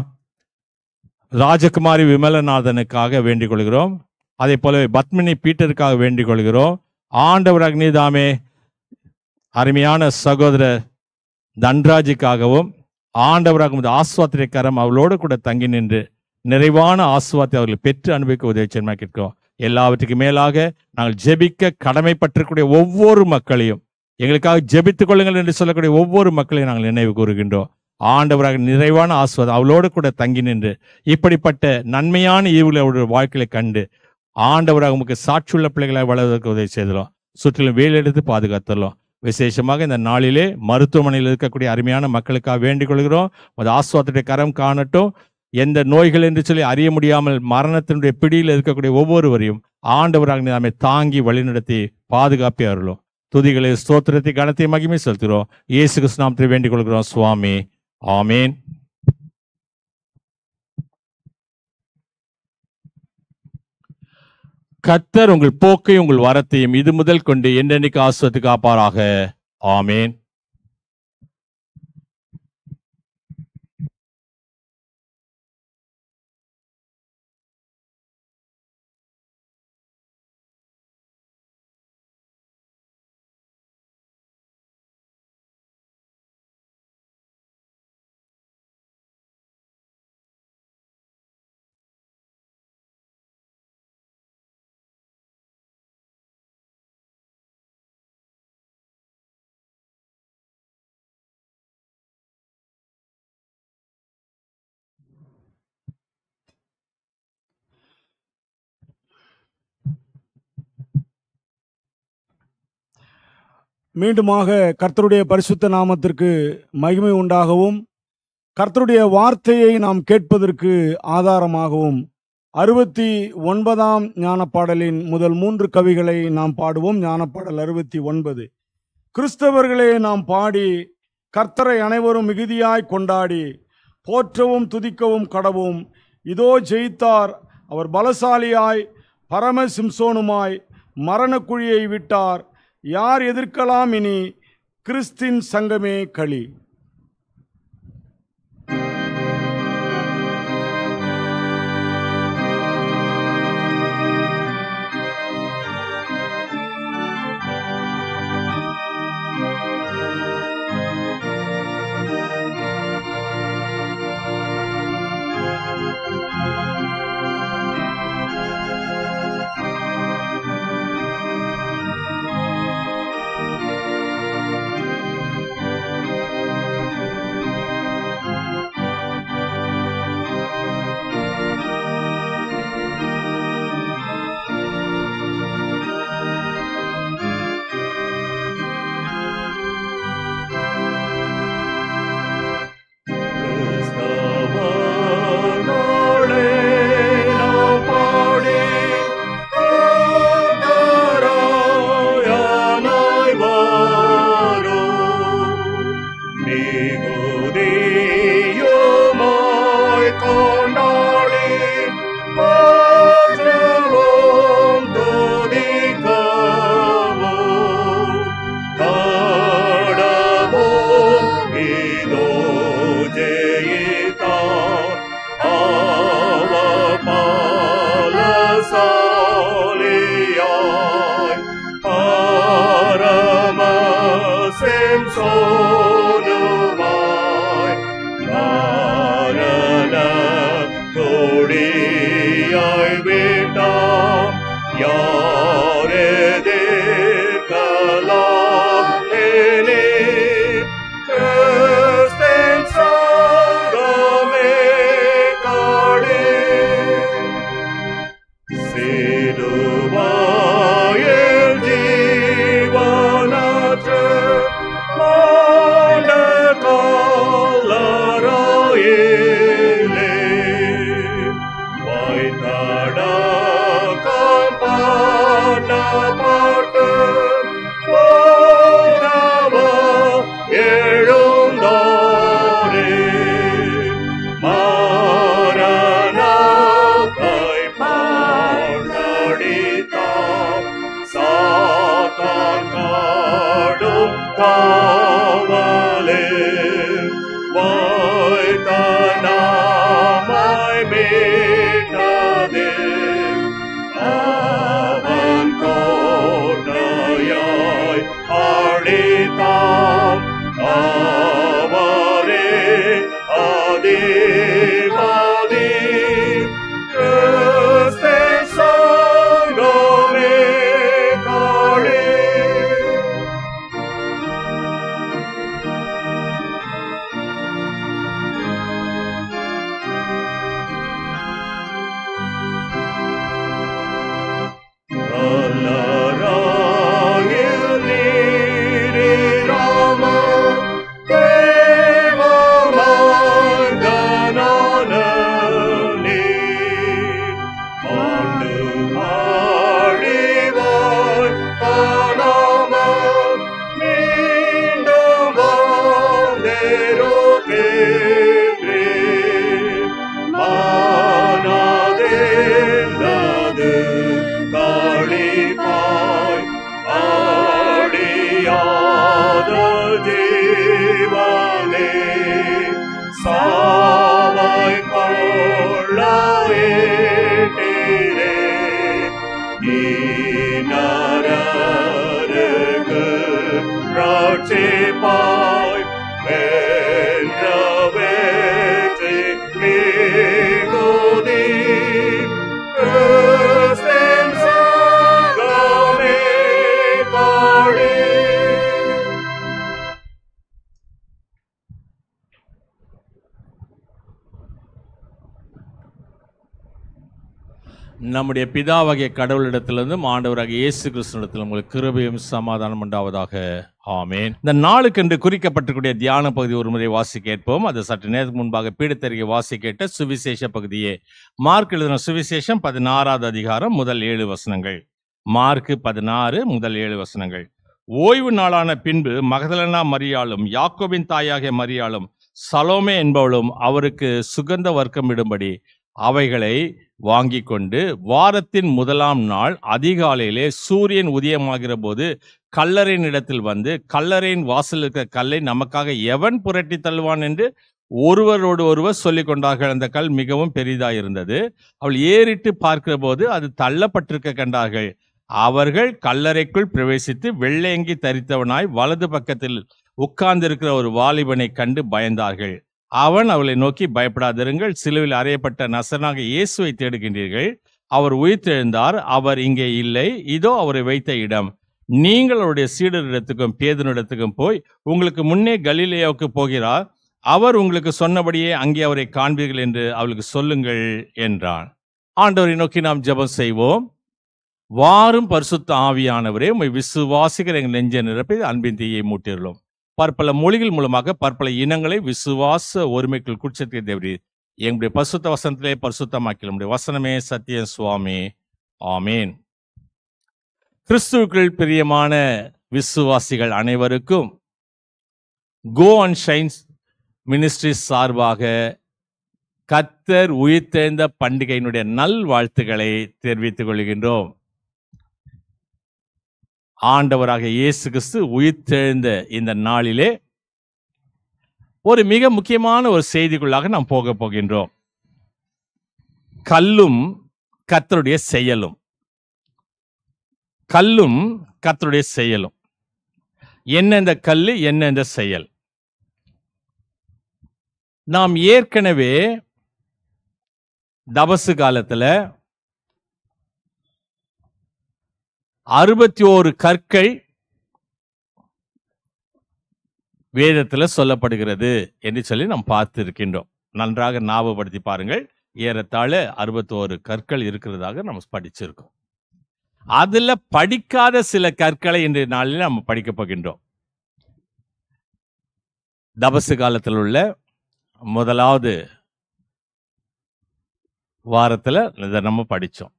ராஜகுமாரி விமலநாதனுக்காக வேண்டிக் கொள்கிறோம் அதே போலவே பத்மினி பீட்டருக்காக வேண்டிக் கொள்கிறோம் ஆண்டவர் அக்னிதாமே அருமையான சகோதரர் தன்ராஜுக்காகவும் ஆண்டவராக உமது ஆஸ்வாத்திரை கரம் அவளோடு கூட தங்கி நின்று நிறைவான ஆசுவாத்தை அவர்கள் பெற்று அனுபவிக்க உதவி செய்யணுமா கேட்கிறோம் எல்லாவற்றுக்கும் மேலாக நாங்கள் ஜெபிக்க கடமைப்பட்டிருக்கக்கூடிய ஒவ்வொரு மக்களையும் எங்களுக்காக ஜெபித்துக் கொள்ளுங்கள் என்று சொல்லக்கூடிய ஒவ்வொரு மக்களையும் நாங்கள் நினைவு கூறுகின்றோம் ஆண்டவராக நிறைவான ஆசுவாதம் அவளோடு கூட தங்கி நின்று இப்படிப்பட்ட நன்மையான ஈவுகளை அவருடைய வாழ்க்கையை கண்டு ஆண்டவராக உமக்கு சாட்சியுள்ள பிள்ளைகளை வளர்வதற்கு உதவி செய்தோம் சுற்றிலும் வேலெடுத்து பாதுகாத்துள்ளோம் விசேஷமாக இந்த நாளிலே மருத்துவமனையில் இருக்கக்கூடிய அருமையான மக்களுக்காக வேண்டிக் கொள்கிறோம் அது ஆஸ்வாதத்துடைய கரம் காணட்டும் எந்த நோய்கள் என்று சொல்லி அறிய முடியாமல் மரணத்தினுடைய பிடியில் இருக்கக்கூடிய ஒவ்வொருவரையும் ஆண்டவராக நாமே தாங்கி வழிநடத்தி பாதுகாப்பி அருளும் துதிகளை ஸ்தோத்திரத்தை கனத்தை மகிமை செலுத்துகிறோம் இயேசு கிருஷ்ணாமத்தை வேண்டிக் கொள்கிறோம் சுவாமி ஆமேன் கத்தர் உங்கள் போக்கை உங்கள் வரத்தையும் இது முதல் கொண்டு என்னென்னைக்கு ஆசுவத்து காப்பாராக ஆமேன் மீண்டுமாக கர்த்தருடைய பரிசுத்த நாமத்திற்கு மகிமை உண்டாகவும் கர்த்தருடைய வார்த்தையை நாம் கேட்பதற்கு ஆதாரமாகவும் அறுபத்தி ஒன்பதாம் ஞானப்பாடலின் முதல் மூன்று கவிகளை நாம் பாடுவோம் ஞானப்பாடல் அறுபத்தி ஒன்பது கிறிஸ்தவர்களே நாம் பாடி கர்த்தரை அனைவரும் மிகுதியாய் கொண்டாடி போற்றவும் துதிக்கவும் கடவும் இதோ ஜெயித்தார் அவர் பலசாலியாய் பரம சிம்சோனுமாய் மரணக்குழியை விட்டார் யார் எதிர்க்கலாம் இனி கிறிஸ்தின் சங்கமே களி கிறிஸ்தவனோடே நாம் பாடி கர்த்தராயானாய் வாரோம். மிகுதியுமாய் கொண்டாடி போற்றுவோம், துதிக்கவும். கடவோம் இதோ ஜெயித்தார் அவர் பலசாலியாய் பரம சிம்சோனுமாய் மரண கொடியாய் விட்டார் யார் எதிர்க்கலாம் இனி? கிறிஸ்தின் சங்கமே காணே. சிலுவாயில் ஜீவனாற்று மாண்ட கல்லறையிலே வைத்தடக்கம் பண்ணப்பட்டு போனவர் எழுந்தோரே. மரணத்தை மாண்டடித்தார். சாத்தான் காடும் காவலே வைத்த நாமாய் மீட்டதே அவன் கோட்டையாய் அழித்தாம் அவரே அதிபதி கிறிஸ்தின் சங்கமே காணே நம்முடைய பிதாவாகிய கடவுளிடத்திலிருந்தும் ஆண்டவராகிய இயேசு கிறிஸ்துவிடத்தில் உங்களுக்கு கிருபையும் சமாதானம் உண்டாவதாக ஆமேன் இந்த நாளுக்கென்று குறிக்கப்பட்டிருக்கூடிய தியான பகுதி ஒரு முறை வாசி கேட்போம் அது சற்று நேரத்துக்கு முன்பாக பீடத்தருகே வாசி கேட்ட சுவிசேஷ பகுதியே மார்க் எழுதின சுவிசேஷம் பதினாறாவது அதிகாரம் முதல் ஏழு வசனங்கள் மார்க் பதினாறு முதல் ஏழு வசனங்கள் ஓய்வு நாளான பின்பு மகதலனா மரியாளும் யாக்கோபின் தாயாகிய மரியாளும் சலோமே என்பவளும் அவருக்கு சுகந்த வர்க்கம் இடும்படி அவைகளை வாங்கி கொண்டு வாரத்தின் முதலாம் நாள் அதிகாலையிலே சூரியன் உதயமாகிற போது கல்லறையின் இடத்தில் வந்து கல்லறையின் வாசல் இருக்கிற கல்லை நமக்காக எவன் புரட்டி தள்ளுவான் என்று ஒருவரோடு ஒருவர் சொல்லிக் கொண்டார்கள் அந்த கல் மிகவும் பெரிதாக இருந்தது அவள் ஏறிட்டு பார்க்கிற போது அது தள்ளப்பட்டிருக்க கண்டார்கள் அவர்கள் கல்லறைக்குள் பிரவேசித்து வெள்ளையங்கி தரித்தவனாய் வலது பக்கத்தில் உட்கார்ந்திருக்கிற ஒரு வாலிபனை கண்டு பயந்தார்கள் அவன் அவளை நோக்கி பயப்படாதிருங்கள் சிலுவில் அறையப்பட்ட நசனாக இயேசுவை தேடுகின்றீர்கள் அவர் உயிர்த்தெழுந்தார் அவர் இங்கே இல்லை இதோ அவரை வைத்த இடம் நீங்கள் அவருடைய சீடரிடத்துக்கும் பேதனிடத்துக்கும் போய் உங்களுக்கு முன்னே கலிலேயாவுக்கு போகிறார் அவர் உங்களுக்கு சொன்னபடியே அங்கே அவரை காண்பீர்கள் என்று அவளுக்கு சொல்லுங்கள் என்றான் ஆண்டவரை நோக்கி நாம் ஜெபம் செய்வோம் வாரும் பரிசுத்த ஆவியானவரே உம்மை விசுவாசிக்கிற எங்கள் நெஞ்ச நிரப்பி அன்பின் தீயை மூட்டியுள்ளோம் பற்பல மொழிகள் மூலமாக பற்பல இனங்களை விசுவாச ஒருமைக்குள் குட்சத்தை தேவரி எங்களுடைய பரிசுத்த வசனத்திலே பரிசுத்தமாக்கி நம்முடைய வசனமே சத்தியம் சுவாமி ஆமேன் கிறிஸ்துவுக்குள் பிரியமான விசுவாசிகள் அனைவருக்கும் கோ அண்ட் ஷைன்ஸ் மினிஸ்ட்ரி சார்பாக கத்தர் உயிர்த்தெழுந்த பண்டிகையினுடைய நல் வாழ்த்துக்களை தெரிவித்துக் கொள்கின்றோம் ஆண்டவராக இயேசு கிறிஸ்து உயிர்த்தெழுந்த இந்த நாளிலே ஒரு மிக முக்கியமான ஒரு செய்திக்குள்ளாக நாம் போக போகின்றோம் கல்லும் கத்தருடைய செயலும் கல்லும் கத்தருடைய செயலும் என்ன இந்த கல்லு என்ன இந்த செயல் நாம் ஏற்கனவே தபசு காலத்துல அறுபத்தி ஓரு கற்கள் வேதத்துல சொல்லப்படுகிறது என்று சொல்லி நாம் பார்த்து இருக்கின்றோம் நன்றாக ஞாபகப்படுத்தி பாருங்கள் ஏறத்தாழ அறுபத்தோரு கற்கள் இருக்கிறதாக நம்ம படிச்சிருக்கோம் அதுல படிக்காத சில கற்களை இன்றைய நாளில் நம்ம படிக்க போகின்றோம் தபசு காலத்தில் உள்ள முதலாவது வாரத்துல இதை நம்ம படிச்சோம்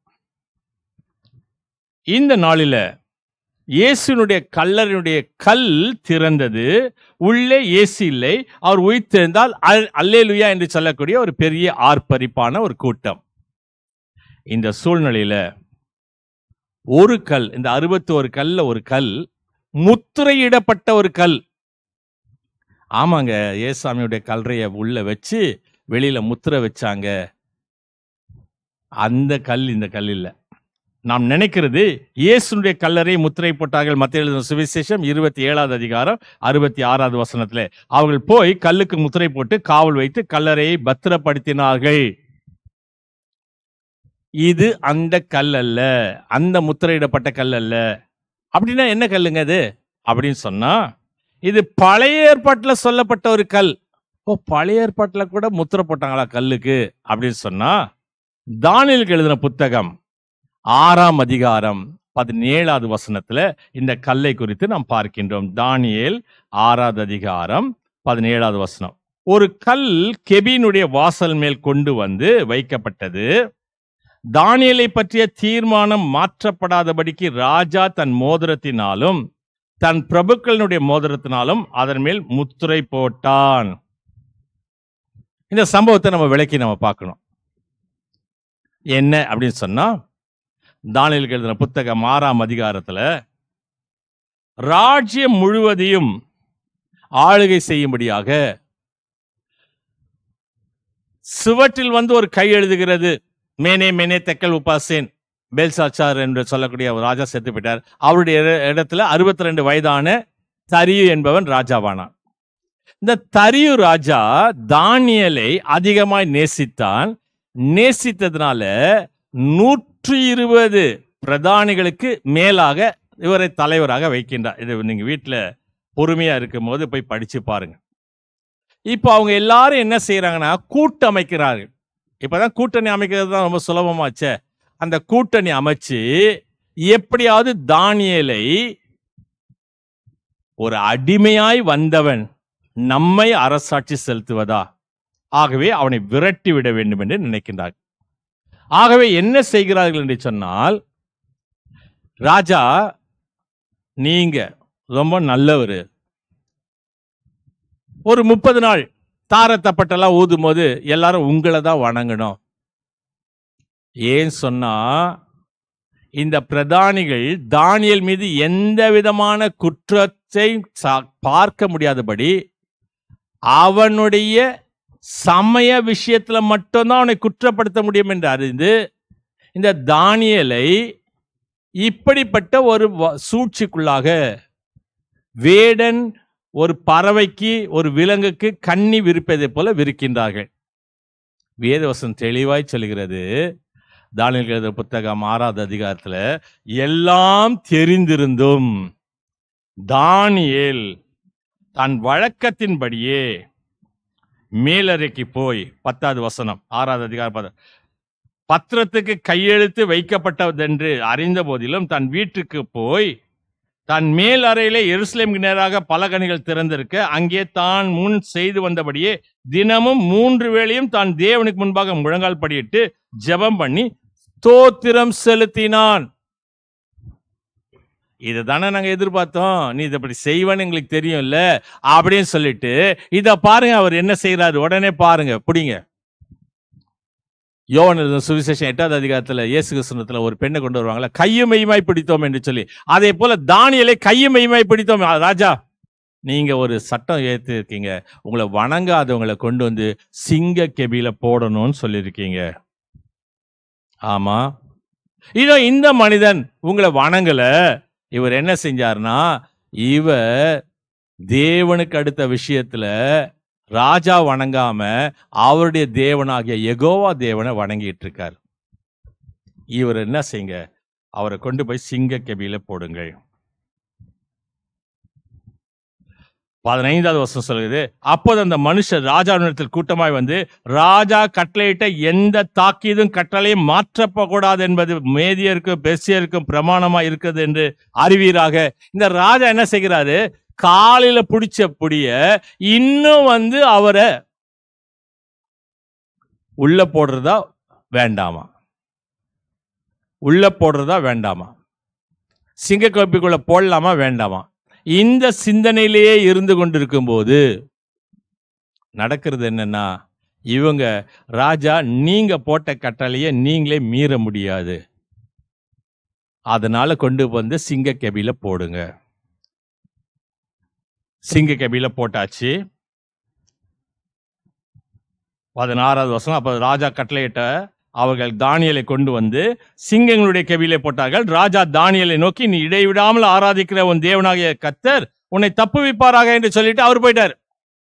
இந்த நாளில இயேசுனுடைய கல்லறையுடைய கல் திறந்தது உள்ளே இயேசு இல்லை அவர் உயிர்த்தெழுந்தால் அல்- அல்லேலுயா என்று சொல்லக்கூடிய ஒரு பெரிய ஆர்ப்பரிப்பான ஒரு கூட்டம் இந்த சூழ்நிலையில ஒரு கல் இந்த அறுபத்தி ஒரு கல்ல ஒரு கல் முத்திரையிடப்பட்ட ஒரு கல் ஆமாங்க ஏசாமியுடைய கல்லறைய உள்ள வச்சு வெளியில முத்திரை வச்சாங்க அந்த கல் இந்த கல் இல்ல நாம் நினைக்கிறது இயேசுனுடைய கல்லறை முத்திரை போட்டார்கள் மத்திய எழுதின சுவிசேஷம் இருபத்தி ஏழாவது அதிகாரம் அறுபத்தி ஆறாவது வசனத்திலே அவர்கள் போய் கல்லுக்கு முத்திரை போட்டு காவல் வைத்து கல்லறையை பத்திரப்படுத்தினார்கள் இது அந்த கல் அல்ல அந்த முத்திரையிடப்பட்ட கல் அல்ல அப்படின்னா என்ன கல்லுங்க அது அப்படின்னு சொன்னா இது பழைய ஏற்பாட்டுல சொல்லப்பட்ட ஒரு கல் ஓ பழைய ஏற்பாட்டுல கூட முத்திரை போட்டாங்களா கல்லுக்கு அப்படின்னு சொன்னா தானியலுக்கு எழுதின புத்தகம் ஆறாம் அதிகாரம் பதினேழாவது வசனத்துல இந்த கல்லை குறித்து நாம் பார்க்கின்றோம் தானியேல் ஆறாவது அதிகாரம் பதினேழாவது வசனம் ஒரு கல் கெபினுடைய வாசல் மேல் கொண்டு வந்து வைக்கப்பட்டது தானியலை பற்றிய தீர்மானம் மாற்றப்படாதபடிக்கு ராஜா தன் மோதிரத்தினாலும் தன் பிரபுக்களினுடைய மோதிரத்தினாலும் அதன் மேல் முத்திரை போட்டான் இந்த சம்பவத்தை நம்ம விளக்கி நம்ம பார்க்கணும் என்ன அப்படின்னு சொன்னா தானியலுக்கு எழுதின புத்தகம் ஆறாம் அதிகாரத்துல ராஜ்யம் முழுவதையும் ஆளுகை செய்யும்படியாக சுவற்றில் வந்து ஒரு கை எழுதுகிறது மேனே மேனே தெக்கல் உபாசேன் பெல்சாச்சார் என்று சொல்லக்கூடிய ஒரு ராஜா செத்து போயிட்டார் அவருடைய இட- இடத்துல அறுபத்தி ரெண்டு வயதான தரியு என்பவன் ராஜாவானான் இந்த தரியு ராஜா தானியலை அதிகமாய் நேசித்தான் நேசித்ததுனால நூற்றி இருபது பிரதானிகளுக்கு மேலாக இவரை தலைவராக வைக்கின்றார் இது நீங்க வீட்டுல பொறுமையா இருக்கும் போது போய் படிச்சு பாருங்க இப்போ அவங்க எல்லாரும் என்ன செய்யறாங்கன்னா கூட்டமைக்கிறார்கள் இப்பதான் கூட்டணி அமைக்கிறது தான் ரொம்ப சுலபமாச்சே அந்த கூட்டணி அமைச்சு எப்படியாவது தானியேலை ஒரு அடிமையாய் வந்தவன் நம்மை அரசாட்சி செலுத்துவதா ஆகவே அவனை விரட்டி விட வேண்டும் என்று நினைக்கின்றார் ஆகவே என்ன செய்கிறார்கள் என்று சொன்னால் ராஜா நீங்க ரொம்ப நல்லவர் ஒரு முப்பது நாள் தார தப்பட்டெல்லாம் ஊதும் போது எல்லாரும் உங்களை தான் வணங்கணும் ஏன் சொன்னா இந்த பிரதானிகள் தானியல் மீது எந்த விதமான குற்றத்தை சா- பார்க்க முடியாதபடி அவனுடைய சமய விஷயத்துல மட்டும்தான் அவனை குற்றப்படுத்த முடியும் என்று அறிந்து இந்த தானியலை இப்படிப்பட்ட ஒரு வ- சூழ்ச்சிக்குள்ளாக வேடன் ஒரு பறவைக்கு ஒரு விலங்குக்கு கண்ணி விரிப்பதைப் போல விரிக்கின்றார்கள் வேதவசம் தெளிவாய் சொல்கிறது தானியல் எழுத புத்தகம் ஆறாவது அதிகாரத்துல எல்லாம் தெரிந்திருந்தும் தானியேல் தன் வழக்கத்தின்படியே மேலறைக்கு போய் பத்தாவது வசனம் ஆறாவது அதிகாரம் பத- பத்திரத்துக்கு கையெழுத்து வைக்கப்பட்டதென்று அறிந்த போதிலும் தன் வீட்டுக்கு போய் தன் மேல் அறையிலே எருசலேமுக்கு நேராக பலகணிகள் திறந்திருக்க அங்கே தான் முன் செய்து வந்தபடியே தினமும் மூன்று வேளையும் தான் தேவனுக்கு முன்பாக முழங்கால் படியிட்டு ஜெபம் பண்ணி ஸ்தோத்திரம் செலுத்தினான் இதை தானே நாங்க எதிர்பார்த்தோம் நீ இதை இப்படி செய்வேன்னு எங்களுக்கு தெரியும்ல அப்படின்னு சொல்லிட்டு இத பாருங்க அவர் என்ன செய்யறாரு உடனே பாருங்க பிடிங்க யோவன் எழுதின சுவிசேஷம் எட்டாவது அதிகாரத்துல இயேசு கிறிஸ்துவத்துல ஒரு பெண்ணை கொண்டு வருவாங்கல்ல கையும் மெய்யுமாய் பிடித்தோம் என்று சொல்லி அதே போல தானியலை கையும் மெய்யுமாய் பிடித்தோம் ஆ, ராஜா நீங்க ஒரு சட்டம் ஏத்து இருக்கீங்க உங்களை வணங்காதவங்களை கொண்டு வந்து சிங்க கெபியில போடணும்னு சொல்லியிருக்கீங்க ஆமா இதோ இந்த மனிதன் உங்களை வணங்கல இவர் என்ன செஞ்சாருன்னா இவர் தேவனுக்கு அடுத்த விஷயத்துல ராஜா வணங்காம அவருடைய தேவனாகிய யெகோவா தேவனை வணங்கிட்டு இருக்கார் இவர் என்ன செய்யுங்க அவரை கொண்டு போய் சிங்க கெபியில போடுங்கள் பதினைந்தாவது வருஷம் சொல்லுது அப்போது அந்த மனுஷர் ராஜாவினிடத்தில் கூட்டமாய் வந்து ராஜா கட்டளையிட்ட எந்த தாக்கீதும் கட்டளையும் மாற்றப்படக்கூடாது என்பது மேதியருக்கும் பெர்சியருக்கும் பிரமாணமா இருக்கிறது என்று அறிவீராக இந்த ராஜா என்ன செய்கிறாரு காலில பிடிச்ச புடிய இன்னும் வந்து அவரை உள்ள போடுறதா வேண்டாமா உள்ள போடுறதா வேண்டாமா சிங்க கோப்பிக்குள்ள போடலாமா வேண்டாமா இந்த சிந்தனையிலேயே இருந்து கொண்டிருக்கும் போது நடக்கிறது என்னன்னா இவங்க ராஜா நீங்க போட்ட கட்டளையை நீங்களே மீற முடியாது அதனால கொண்டு வந்து சிங்க கெபியில போடுங்க சிங்க கெபியில போட்டாச்சு பதினாறாவது வருஷம் அப்ப ராஜா கட்டளையிட்ட அவர்கள் தானியலை கொண்டு வந்து சிங்கங்களுடைய கெபியிலே போட்டார்கள் ராஜா தானியலை நோக்கி நீ இடைவிடாமல் ஆராதிக்கிற உன் தேவனாகிய கத்தர் உன்னை தப்புவிப்பாராக என்று சொல்லிட்டு அவர் போயிட்டார்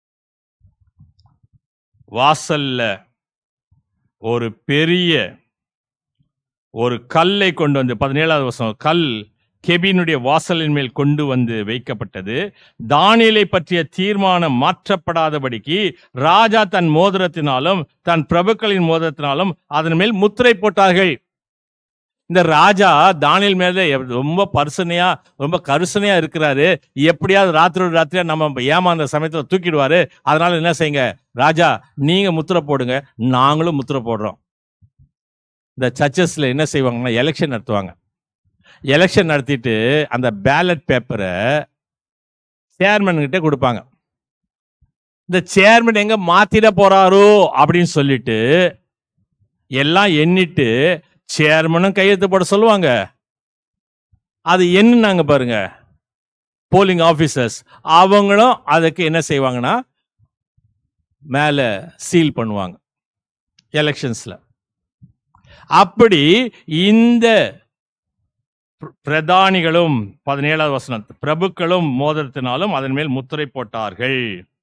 வாசல்ல ஒரு பெரிய ஒரு கல்லை கொண்டு வந்து பதினேழாவது வருஷம் கல் கெபினுடைய வாசலின் மேல் கொண்டு வந்து வைக்கப்பட்டது தானியலை பற்றிய தீர்மானம் மாற்றப்படாதபடிக்கு ராஜா தன் மோதிரத்தினாலும் தன் பிரபுக்களின் மோதிரத்தினாலும் அதன் மேல் முத்திரை போட்டார்கள் இந்த ராஜா தானியல் மேல எவ்- ரொம்ப பரிசனையா ரொம்ப கருசனையா இருக்கிறாரு எப்படியாவது ராத்திரோட ராத்திரியா நம்ம ஏமாந்த சமயத்துல தூக்கிடுவாரு அதனால என்ன செய்யுங்க ராஜா நீங்க முத்திரை போடுங்க நாங்களும் முத்திரை போடுறோம் இந்த சர்ச்சஸ்ல என்ன செய்வாங்கன்னா எலெக்ஷன் நடத்துவாங்க எலெக்ஷன் நடத்திட்டு அந்த பேலட் பேப்பரை சேர்மன் கிட்ட கொடுப்பாங்க இந்த சேர்மன் எங்க மாத்திட போறாரோ அப்படின்னு சொல்லிட்டு எல்லாம் எண்ணிட்டு சேர்மனும் கையெழுத்து போட சொல்லுவாங்க அது என்னன்னாங்க பாருங்க போலிங் ஆபீசர்ஸ் அவங்களும் அதுக்கு என்ன செய்வாங்கன்னா மேல சீல் பண்ணுவாங்க எலெக்ஷன்ஸ்ல அப்படி இந்த பிர- பிரதானிகளும் பதினேழாவது வசனம் பிரபுக்களும் மோதிரத்தினாலும் அதன் மேல் முத்திரை போட்டார்கள்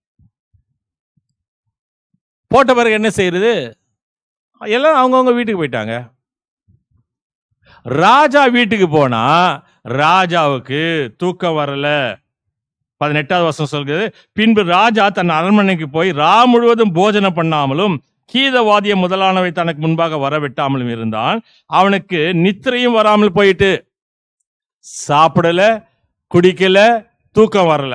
போட்ட பிறகு என்ன செய்யறது எல்லாம் அவங்கவுங்க வீட்டுக்கு போயிட்டாங்க ராஜா வீட்டுக்கு போனா ராஜாவுக்கு தூக்கம் வரல பதினெட்டாவது வருஷம் சொல்கிறது பின்பு ராஜா தன் அரண்மனைக்கு போய் ரா முழுவதும் போஜனம் பண்ணாமலும் கீதவாதிய முதலானவை தனக்கு முன்பாக வரவிட்டாமலும் இருந்தான் அவனுக்கு நித்திரையும் வராமல் போயிட்டு சாப்பிடல குடிக்கல தூக்கம் வரல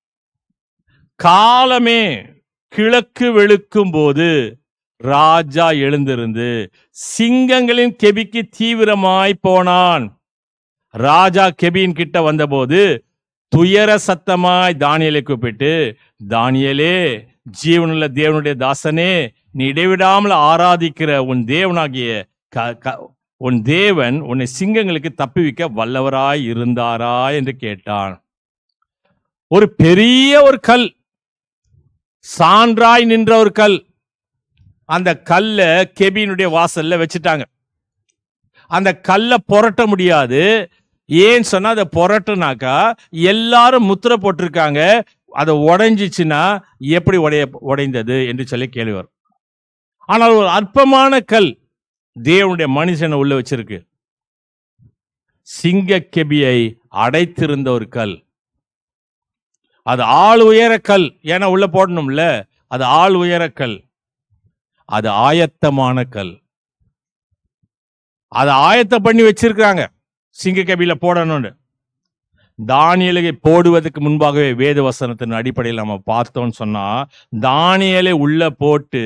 காலமே கிழக்கு வெளுக்கும் போது ராஜா எழுந்திருந்து சிங்கங்களின் கெபிக்கு தீவிரமாய் போனான் ராஜா கெபியின் கிட்ட வந்தபோது துயர சத்தமாய் தானியலை கூப்பிட்டு தானியலே ஜீவனுள்ள தேவனுடைய தாசனே நீ இடைவிடாமல் ஆராதிக்கிற உன் தேவனாகிய க- க- உன் தேவன் உன்னை சிங்கங்களுக்கு தப்புவிக்க வல்லவராய் இருந்தாரா என்று கேட்டான் ஒரு பெரிய ஒரு கல் சான்றாய் நின்ற ஒரு கல் அந்த கல்ல கெபியினுடைய வாசல்ல வச்சுட்டாங்க அந்த கல்லை புரட்ட முடியாது ஏன் சொன்னா அதை புரட்டுனாக்கா எல்லாரும் முத்திரை போட்டிருக்காங்க அதை உடைஞ்சிச்சுன்னா எப்படி உடைய உடைந்தது என்று சொல்லி கேள்வி வரும் ஆனால் ஒரு அற்பமான கல் தேவனுடைய மனுஷனை உள்ள வச்சிருக்கு சிங்க கெபியை அடைத்திருந்த ஒரு கல் அது ஆள் உயர கல் ஏன்னா உள்ள போடணும்ல அது ஆள் உயர கல் அது ஆயத்தமான கல் அதை ஆயத்தம் பண்ணி வச்சிருக்காங்க சிங்க கபில போடணும்னு தானியலை போடுவதற்கு முன்பாகவே வேத வசனத்தின் அடிப்படையில் நம்ம பார்த்தோம்னு சொன்னா தானியலை உள்ள போட்டு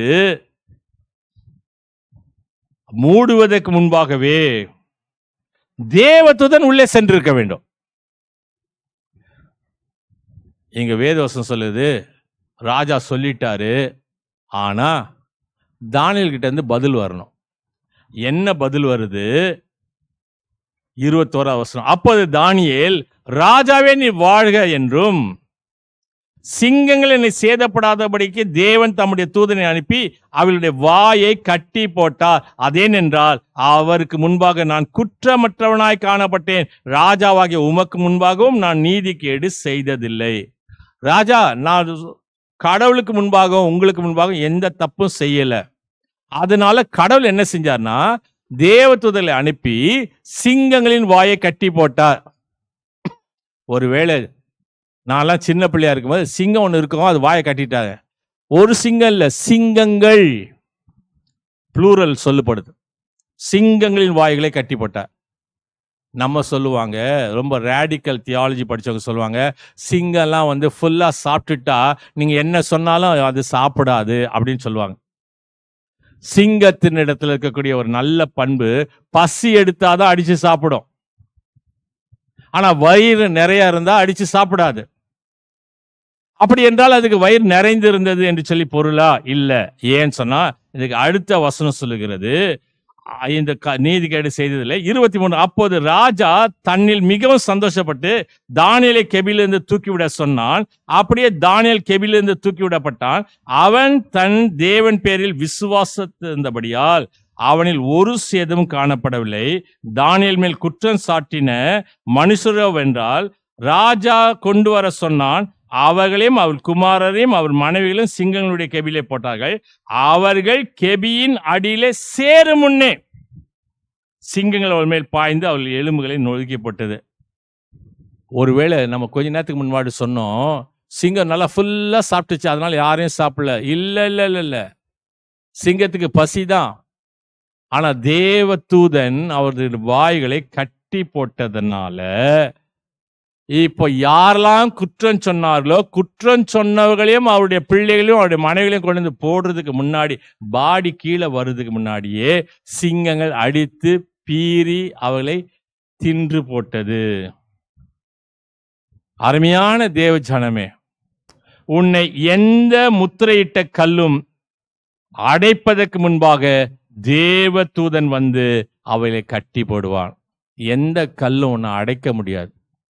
மூடுவதற்கு முன்பாகவே தேவத்துடன் உள்ளே சென்றிருக்க வேண்டும் இங்க வேதவசம் சொல்லுது ராஜா சொல்லிட்டாரு ஆனா தானியல் கிட்ட இருந்து பதில் வரணும் என்ன பதில் வருது இருபத்தோரா வசனம் அப்போது தானியேல் ராஜாவே நீ வாழ்க என்றும் சிங்கங்கள் என்னை சேதப்படாதபடிக்கு தேவன் தம்முடைய தூதனை அனுப்பி அவளுடைய வாயை கட்டி போட்டார் அதேனென்றால் அவருக்கு முன்பாக நான் குற்றமற்றவனாய் காணப்பட்டேன் ராஜாவாகிய உமக்கு முன்பாகவும் நான் நீதிகேடு செய்ததில்லை ராஜா நான் கடவுளுக்கு முன்பாகவும் உங்களுக்கு முன்பாகவும் எந்த தப்பும் செய்யல அதனால கடவுள் என்ன செஞ்சார்னா தேவதூதரை அனுப்பி சிங்கங்களின் வாயை கட்டி போட்டார் ஒருவேளை நான்லாம் சின்ன பிள்ளையா இருக்கும்போது சிங்கம் ஒன்று இருக்கும் அது வாயை கட்டிட்டாங்க ஒரு சிங்கம் இல்ல சிங்கங்கள் ப்ளூரல் சொல்லப்படுது சிங்கங்களின் வாய்களை கட்டி போட்டார் நம்ம சொல்லுவாங்க ரொம்ப ரேடிக்கல் தியாலஜி படிச்சவங்க சொல்லுவாங்க சிங்கம்லாம் வந்து ஃபுல்லா சாப்பிட்டுட்டா நீங்க என்ன சொன்னாலும் அது சாப்பிடாது அப்படின்னு சொல்லுவாங்க சிங்கத்தின் இடத்துல இருக்கக்கூடிய ஒரு நல்ல பண்பு பசி எடுத்தாதான் அடிச்சு சாப்பிடும் ஆனா வயிறு நிறைய இருந்தா அடிச்சு சாப்பிடாது அப்படி என்றால் அதுக்கு வயிறு நிறைந்து இருந்தது என்று சொல்லி பொருளா இல்ல ஏன்னு சொன்னா இதுக்கு அடுத்த வசனம் சொல்லுகிறது அஹ் இந்த க- நீதிகேடு செய்ததில்லை இருபத்தி மூணு அப்போது ராஜா தன்னில் மிகவும் சந்தோஷப்பட்டு தானியலை கெபிலிருந்து தூக்கிவிட சொன்னான் அப்படியே தானியல் கெபிலிருந்து தூக்கிவிடப்பட்டான் அவன் தன் தேவன் பேரில் விசுவாசத்திருந்தபடியால் அவனில் ஒரு சேதமும் காணப்படவில்லை தானியல் மேல் குற்றம் சாட்டின மனுஷரோ வென்றால் ராஜா கொண்டு வர சொன்னான் அவர்களையும் அவர் குமாரரையும் அவர் மனைவிகளையும் சிங்கங்களுடைய கெபிலே போட்டார்கள் அவர்கள் கெபியின் அடியிலே சேரும் முன்னே சிங்கங்கள் அவர் மேல் பாய்ந்து அவர்கள் எலும்புகளை நொறுக்கி போட்டது ஒருவேளை நம்ம கொஞ்ச நேரத்துக்கு முன்னாடி சொன்னோம் சிங்கம் நல்லா ஃபுல்லா சாப்பிட்டுச்சு அதனால யாரையும் சாப்பிடல இல்ல இல்ல இல்ல இல்ல சிங்கத்துக்கு பசிதான் ஆனா தேவ தூதன் அவரது வாய்களை கட்டி போட்டதுனால இப்போ யாரெல்லாம் குற்றம் சொன்னார்களோ குற்றம் சொன்னவர்களையும் அவருடைய பிள்ளைகளையும் அவருடைய மனைவிகளையும் கொண்டு வந்து போடுறதுக்கு முன்னாடி பாடி கீழே வர்றதுக்கு முன்னாடியே சிங்கங்கள் அடித்து பீறி அவளை தின்று போட்டது அருமையான தேவ ஜனமே உன்னை எந்த முத்திரையிட்ட கல்லும் அடைப்பதற்கு முன்பாக தேவ தூதன் வந்து அவளை கட்டி போடுவான் எந்த கல்லும் உன்னை அடைக்க முடியாது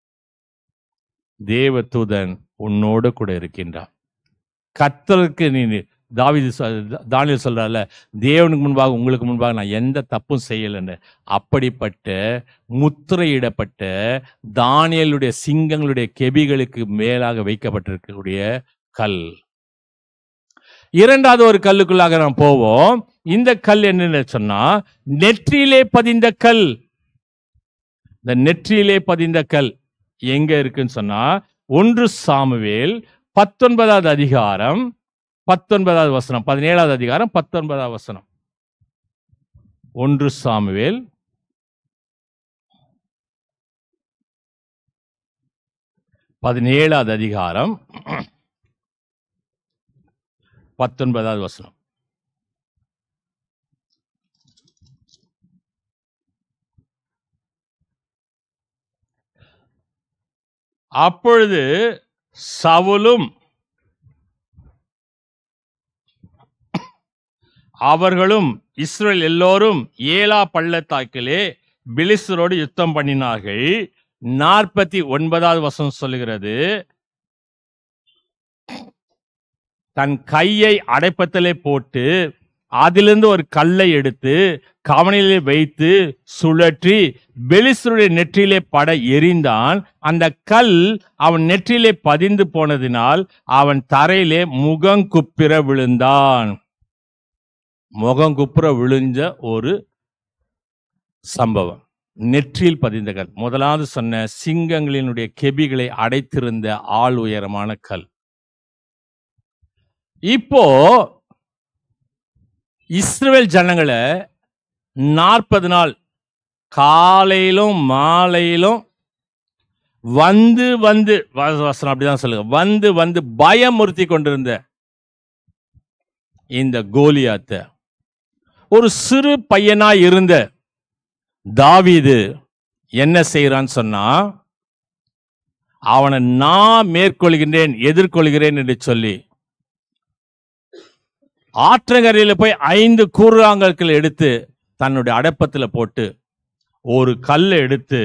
தேவ தூதன் உன்னோடு கூட இருக்கின்றான் கத்தருக்கு நீ தாவிது தானியல் சொல்றால தேவனுக்கு முன்பாக உங்களுக்கு முன்பாக நான் எந்த தப்பும் செய்யலைன்னு அப்படிப்பட்ட முத்திரையிடப்பட்ட தானியலுடைய சிங்கங்களுடைய கெபிகளுக்கு மேலாக வைக்கப்பட்டிருக்கக்கூடிய கல் இரண்டாவது ஒரு கல்லுக்குள்ளாக நாம் போவோம் இந்த கல் என்னன்னு சொன்னா நெற்றியிலே பதிந்த கல் இந்த நெற்றியிலே பதிந்த கல் எங்க இருக்குன்னு சொன்னா ஒன்று சாமுவேல் பத்தொன்பதாவது அதிகாரம் பத்தொன்பதாவது வசனம் பதினேழாவது அதிகாரம் பத்தொன்பதாவது வசனம் ஒன்று சாமுவேல் பதினேழாவது அதிகாரம் பத்தொன்பதாவது வசனம் அப்பொழுது சவுலும் அவர்களும் இஸ்ரேல் எல்லோரும் ஏலா பள்ளத்தாக்கிலே பிலிஸ்தரோடு யுத்தம் பண்ணினார்கள் நாற்பத்தி ஒன்பதாவது வசனம் சொல்லுகிறது தன் கையை அடைப்பத்திலே போட்டு அதிலிருந்து ஒரு கல்லை எடுத்து கவனிலே வைத்து சுழற்றி பெலிஸ்தருடைய நெற்றியிலே பட எறிந்தான் அந்த கல் அவன் நெற்றியிலே பதிந்து போனதினால் அவன் தரையிலே முகங்குப்பிர விழுந்தான் முகங்குப்புற விழுந்த ஒரு சம்பவம் நெற்றியில் பதிந்த கல் முதலாவது சொன்ன சிங்கங்களினுடைய கெபிகளை அடைத்திருந்த ஆள் உயரமான கல் இப்போ இஸ்ரவேல் ஜனங்களை நாற்பது நாள் காலையிலும் மாலையிலும் வந்து வந்து வ- வசனம் அப்படிதான் சொல்லுங்க வந்து வந்து பயமுறுத்தி கொண்டிருந்த இந்த கோலியாத்த ஒரு சிறு பையனா இருந்த தாவீது என்ன செய்யறான்னு சொன்னா அவனை நான் மேற்கொள்கின்றேன் எதிர்கொள்கிறேன் என்று சொல்லி ஆற்றங்கரையில் போய் ஐந்து கூறாங்கற்கள் எடுத்து தன்னுடைய அடப்பத்துல போட்டு ஒரு கல்லை எடுத்து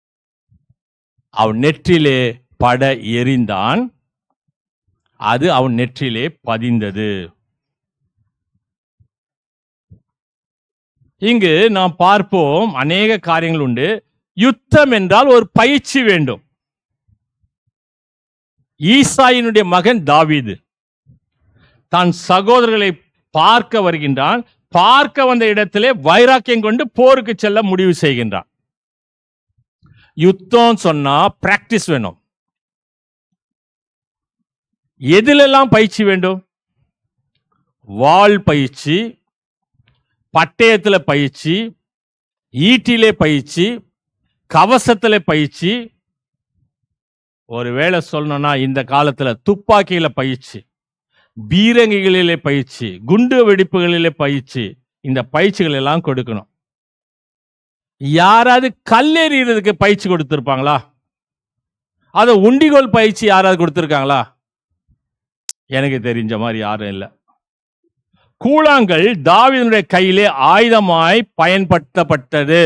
அவன் நெற்றிலே பட எறிந்தான் அது அவன் நெற்றிலே பதிந்தது இங்கு நாம் பார்ப்போம் அநேக காரியங்கள் உண்டு யுத்தம் என்றால் ஒரு பயிற்சி வேண்டும் ஈசாயினுடைய மகன் தாவீது தன் சகோதரர்களை பார்க்க வருகின்றான் பார்க்க வந்த இடத்திலே வைராக்கியம் கொண்டு போருக்கு செல்ல முடிவு செய்கின்றான் யுத்தம் சொன்னா பிராக்டிஸ் வேணும் எதிலெல்லாம் பயிற்சி வேண்டும் வாள் பயிற்சி பட்டயத்துல பயிற்சி ஈட்டிலே பயிற்சி கவசத்துல பயிற்சி ஒருவேளை சொல்லணும்னா இந்த காலத்துல துப்பாக்கியில பயிற்சி பீரங்கிகளிலே பயிற்சி குண்டு வெடிப்புகளிலே பயிற்சி இந்த பயிற்சிகள் எல்லாம் கொடுக்கணும் யாராவது கல்லெறியறதுக்கு பயிற்சி கொடுத்திருப்பாங்களா அத உண்டிகோல் பயிற்சி யாராவது கொடுத்திருக்காங்களா எனக்கு தெரிஞ்ச மாதிரி யாரும் இல்லை கூழாங்கல் தாவீதுடைய கையிலே ஆயுதமாய் பயன்படுத்தப்பட்டது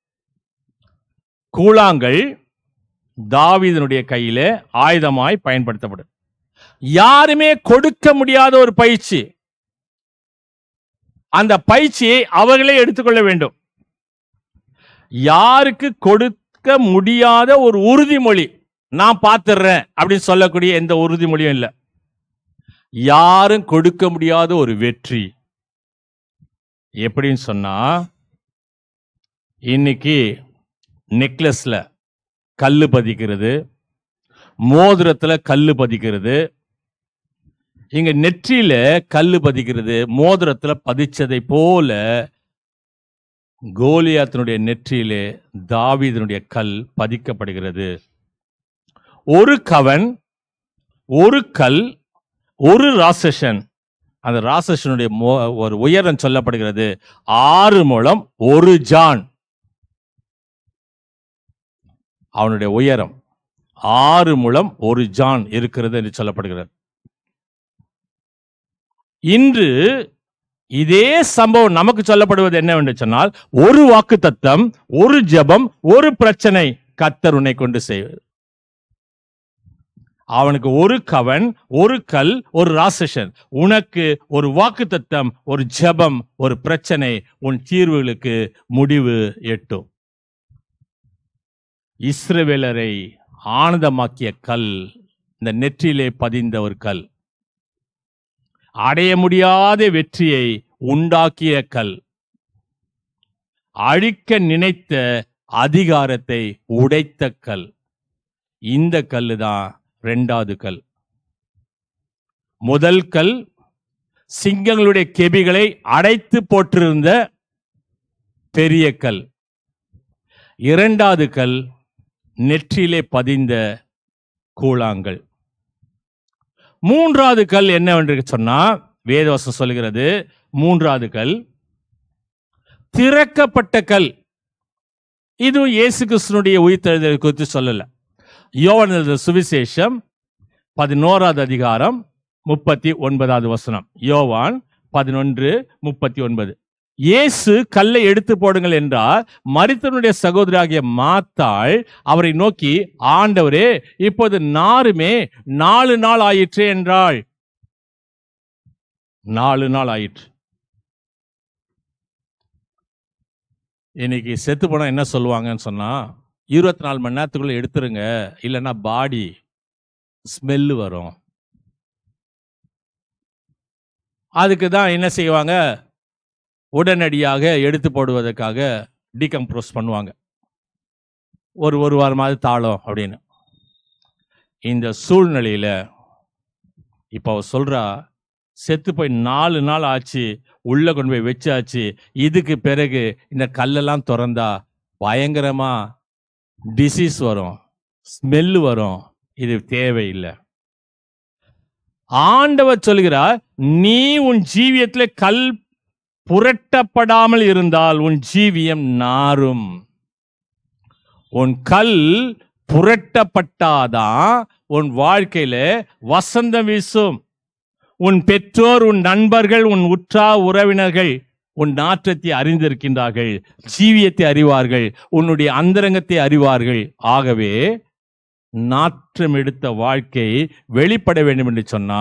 கூழாங்கல் தாவீதனுடைய கையிலே ஆயுதமாய் பயன்படுத்தப்பட்டது யாருமே கொடுக்க முடியாத ஒரு பயிற்சி அந்த பயிற்சியை அவர்களே எடுத்துக்கொள்ள வேண்டும் யாருக்கு கொடுக்க முடியாத ஒரு உறுதிமொழி நான் பார்த்துடுறேன் அப்படின்னு சொல்லக்கூடிய எந்த உறுதிமொழியும் இல்லை யாரும் கொடுக்க முடியாத ஒரு வெற்றி எப்படின்னு சொன்னா இன்னைக்கு நெக்லஸ்ல கல்லு பதிக்கிறது மோதிரத்துல கல்லு பதிக்கிறது இங்க நெற்றியில கல்லு பதிக்கிறது மோதிரத்துல பதிச்சதை போல கோலியாத்தினுடைய நெற்றியிலே தாவீதனுடைய கல் பதிக்கப்படுகிறது ஒரு கவன் ஒரு கல் ஒரு ராசசன் அந்த ராசசனுடைய மோ- ஒரு உயரம் சொல்லப்படுகிறது ஆறு முழம் ஒரு ஜான் அவனுடைய உயரம் ஆறு முழம் ஒரு ஜான் இருக்கிறது என்று சொல்லப்படுகிறது இன்று இதே சம்பவம் நமக்கு சொல்லப்படுவது என்னவென்று சொன்னால் ஒரு வாக்கு தத்தம் ஒரு ஜெபம் ஒரு பிரச்சனை கத்தர் உன்னை கொண்டு செய்வது அவனுக்கு ஒரு கவன் ஒரு கல் ஒரு ராசசன் உனக்கு ஒரு வாக்கு தத்தம் ஒரு ஜெபம் ஒரு பிரச்சனை உன் தீர்வுகளுக்கு முடிவு எட்டும் இஸ்ரவேலரை ஆனந்தமாக்கிய கல் இந்த நெற்றியிலே பதிந்த ஒரு கல் அடைய முடியாத வெற்றியை உண்டாக்கிய கல் அழிக்க நினைத்த அதிகாரத்தை உடைத்த கல் இந்த கல்லு தான் ரெண்டாவது கல் முதல் கல் சிங்கங்களுடைய கெபிகளை அடைத்து போட்டிருந்த பெரிய கல் இரண்டாவது கல் நெற்றியிலே பதிந்த கூழாங்கல் மூன்றாவது கல் என்னவென்று சொன்னா வேதவசம் சொல்கிறது மூன்றாவது கல் திறக்கப்பட்ட கல் இதுவும் இயேசு கிறிஸ்துனுடைய உயிர்த்தெழுதலை குறித்து சொல்லல யோவான் எழுதின சுவிசேஷம் பதினோராவது அதிகாரம் முப்பத்தி ஒன்பதாவது வசனம் யோவான் பதினொன்று முப்பத்தி ஒன்பது இயேசு கல்லை எடுத்து போடுங்கள் என்றார் மரித்தனுடைய சகோதரியாகிய மாத்தாள் அவரை நோக்கி ஆண்டவரே இப்போது நாருமே நாலு நாள் ஆயிற்றே என்றாள் நாலு நாள் ஆயிற்று இன்னைக்கு செத்து போனா என்ன சொல்லுவாங்கன்னு சொன்னா இருபத்தி நாலு மணி நேரத்துக்குள்ள எடுத்துருங்க இல்லைன்னா பாடி ஸ்மெல்லு வரும் அதுக்கு தான் என்ன செய்வாங்க உடனடியாக எடுத்து போடுவதற்காக டீகம்போஸ் பண்ணுவாங்க ஒரு ஒரு வாரமாவது தாளம் அப்படின்னு இந்த சூழ்நிலையில இப்போ அவ சொல்றா செத்து போய் நாலு நாள் ஆச்சு உள்ள கொண்டு போய் வச்சாச்சு இதுக்கு பிறகு இந்த கல்லெல்லாம் திறந்தா பயங்கரமா டிசீஸ் வரும் ஸ்மெல்லு வரும் இது தேவையில்லை ஆண்டவர் சொல்கிறார் நீ உன் ஜீவியத்தில் கல் புரட்டப்படாமல் இருந்தால் உன் ஜீவியம் நாரும் உன் கல் புரட்டப்பட்டாதான் உன் வாழ்க்கையில வசந்தம் வீசும் உன் பெற்றோர் உன் நண்பர்கள் உன் உற்றா உறவினர்கள் உன் நாற்றத்தை அறிந்திருக்கின்றார்கள் ஜீவியத்தை அறிவார்கள் உன்னுடைய அந்தரங்கத்தை அறிவார்கள் ஆகவே நாற்றம் எடுத்த வாழ்க்கை வெளிப்பட வேண்டும் என்று சொன்னா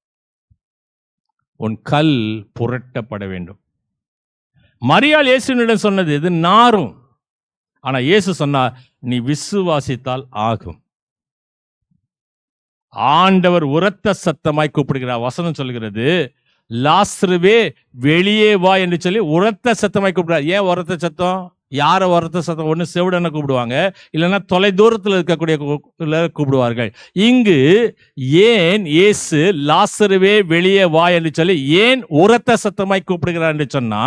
உன் கல் புரட்டப்பட வேண்டும் மரியாள் இயேசுனிடம் சொன்னது இது நாரும் ஆனா இயேசு சொன்னார் நீ விசுவாசித்தால் ஆகும் ஆண்டவர் உரத்த சத்தமாய் கூப்பிடுகிறார் வசனம் சொல்கிறது லாஸ்ருவே வெளியே வா என்று சொல்லி உரத்த சத்தமாய் கூப்பிடுறார் ஏன் உரத்த சத்தம் யாரை உரத்த சத்தம் ஒன்று செவிடனை கூப்பிடுவாங்க இல்லைன்னா தொலை தூரத்தில் இருக்கக்கூடிய கூ- கூப்பிடுவார்கள் இங்கு ஏன் இயேசு லாசருவே வெளியே வா என்று சொல்லி ஏன் உரத்த சத்தமாய் கூப்பிடுகிறார் என்று சொன்னா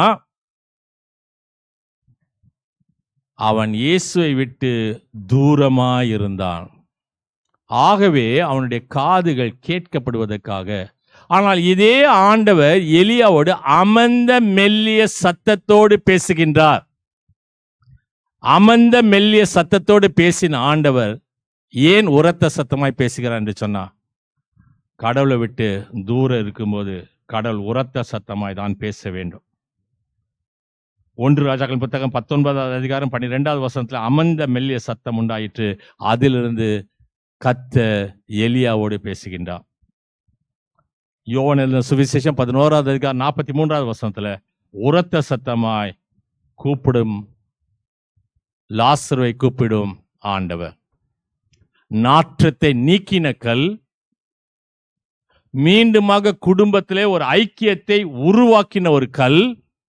அவன் இயேசுவை விட்டு தூரமாய் இருந்தான் ஆகவே அவனுடைய காதுகள் கேட்கப்படுவதற்காக ஆனால் இதே ஆண்டவர் எலியாவோடு அமர்ந்த மெல்லிய சத்தத்தோடு பேசுகின்றார் அமர்ந்த மெல்லிய சத்தத்தோடு பேசின ஆண்டவர் ஏன் உரத்த சத்தமாய் பேசுகிறார் என்று சொன்னா கடவுளை விட்டு தூரம் இருக்கும்போது கடவுள் உரத்த சத்தமாய் தான் பேச வேண்டும் ஒன்று ராஜாக்கள் புத்தகம் பத்தொன்பதாவது அதிகாரம் பன்னிரெண்டாவது வசனத்துல அமர்ந்த மெல்லிய சத்தம் உண்டாயிற்று அதிலிருந்து கத்த எலியாவோடு பேசுகின்றார் யோவான் எழுதின சுவிசேஷம் பதினோராவது அதிகாரம் நாற்பத்தி மூன்றாவது வசனத்துல உரத்த சத்தமாய் கூப்பிடும் லாசருவை கூப்பிடும் ஆண்டவர் நாற்றத்தை நீக்கின கல் மீண்டுமாக குடும்பத்திலே ஒரு ஐக்கியத்தை உருவாக்கின ஒரு கல்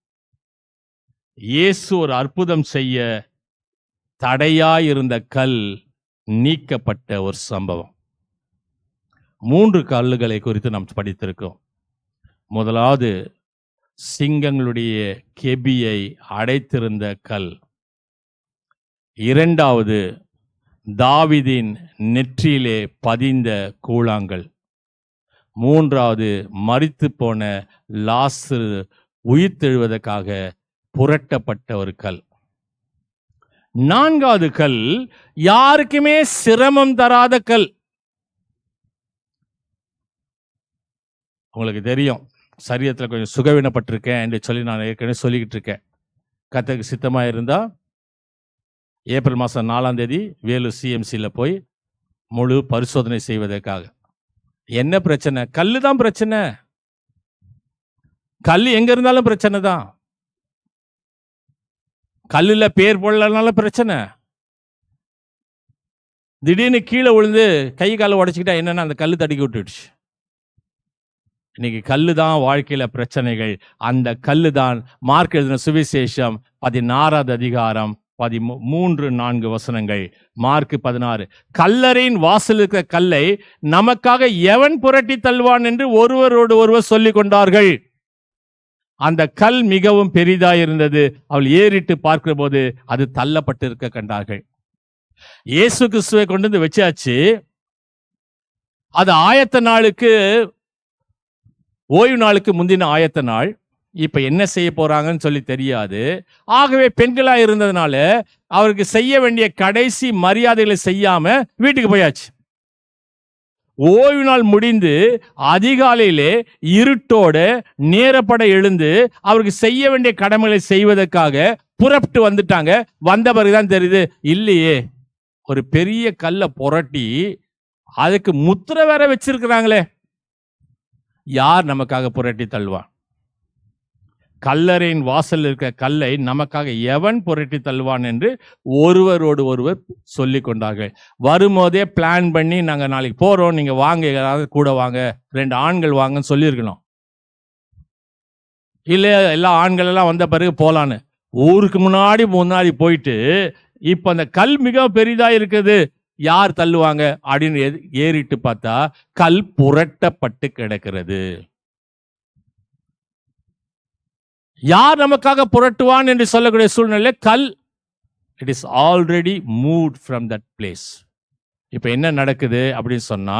இயேசு ஒரு அற்புதம் செய்ய தடையாயிருந்த கல் நீக்கப்பட்ட ஒரு சம்பவம் மூன்று கல்லுகளை குறித்து நாம் படித்திருக்கோம் முதலாவது சிங்கங்களுடைய கெபியை அடைத்திருந்த கல் இரண்டாவது தாவிதின் நெற்றியிலே பதிந்த கூழாங்கல் மூன்றாவது மரித்து போன லாசு உயிர்த்தெழுவதற்காக புரட்டப்பட்ட ஒரு கல் நான்காவது கல் யாருக்குமே சிரமம் தராத கல் உங்களுக்கு தெரியும் சரீரத்தில் கொஞ்சம் சுகவீனப்பட்டிருக்கேன் என்று சொல்லி நான் ஏற்கனவே சொல்லிக்கிட்டு இருக்கேன் கத்தக்கு சித்தமாக இருந்தா ஏப்ரல் மாதம் நாலாம் தேதி வேலூர் சிஎம்சியில் போய் முழு பரிசோதனை செய்வதற்காக என்ன பிரச்சனை கல்லு தான் பிரச்சனை கல் எங்க இருந்தாலும் பிரச்சனை தான் கல்லுல பேர் போடலனாலும் பிரச்சனை திடீர்னு கீழே விழுந்து கை காலை உடைச்சிக்கிட்டா என்னன்னா அந்த கல்லு தடுக்கி விட்டுடுச்சு இன்னைக்கு கல்லு தான் வாழ்க்கையில பிரச்சனைகள் அந்த கல்லு தான் மார்க் எழுதின சுவிசேஷம் பதினாறாவது அதிகாரம் பதிமூ மூன்று நான்கு வசனங்கள் மார்க் பதினாறு கல்லறையின் வாசல் இருக்கிற கல்லை நமக்காக எவன் புரட்டி தள்ளுவான் என்று ஒருவரோடு ஒருவர் சொல்லிக் கொண்டார்கள் அந்த கல் மிகவும் பெரிதாயிருந்தது அவள் ஏறிட்டு பார்க்கிற போது அது தள்ளப்பட்டிருக்க கண்டார்கள் இயேசு கிறிஸ்துவை கொண்டு வந்து வச்சாச்சு அது ஆயத்த நாளுக்கு ஓய்வு நாளுக்கு முந்தின ஆயத்த நாள் இப்ப என்ன செய்ய போறாங்கன்னு சொல்லி தெரியாது ஆகவே பெண்களா இருந்ததுனால அவருக்கு செய்ய வேண்டிய கடைசி மரியாதைகளை செய்யாம வீட்டுக்கு போயாச்சு ஓய்வு நாள் முடிந்து அதிகாலையிலே இருட்டோட நேரப்பட எழுந்து அவருக்கு செய்ய வேண்டிய கடமைகளை செய்வதற்காக புறப்பட்டு வந்துட்டாங்க வந்த பிறகுதான் தெரியுது இல்லையே ஒரு பெரிய கல்லை புரட்டி அதுக்கு முத்திரை வேற வச்சிருக்கிறாங்களே யார் நமக்காக புரட்டி தள்ளுவான் கல்லறையின் வாசல் இருக்கிற கல்லை நமக்காக எவன் புரட்டி தள்ளுவான் என்று ஒருவரோடு ஒருவர் சொல்லி கொண்டார்கள் வரும்போதே பிளான் பண்ணி நாங்கள் நாளைக்கு போகிறோம் நீங்கள் வாங்க யாராவது கூட வாங்க ரெண்டு ஆண்கள் வாங்கன்னு சொல்லியிருக்கணும் இல்லை எல்லா ஆண்கள் எல்லாம் வந்த பிறகு போகலான்னு ஊருக்கு முன்னாடி முன்னாடி போயிட்டு இப்போ அந்த கல் மிக பெரிதா இருக்குது யார் தள்ளுவாங்க அப்படின்னு எது- ஏறிட்டு பார்த்தா கல் புரட்டப்பட்டு கிடக்கிறது யார் நமக்காக புரட்டுவான் என்று சொல்லக்கூடிய சூழ்நிலை கல் it is already move from that place இப்போ என்ன நடக்குது அப்படின்னு சொன்னா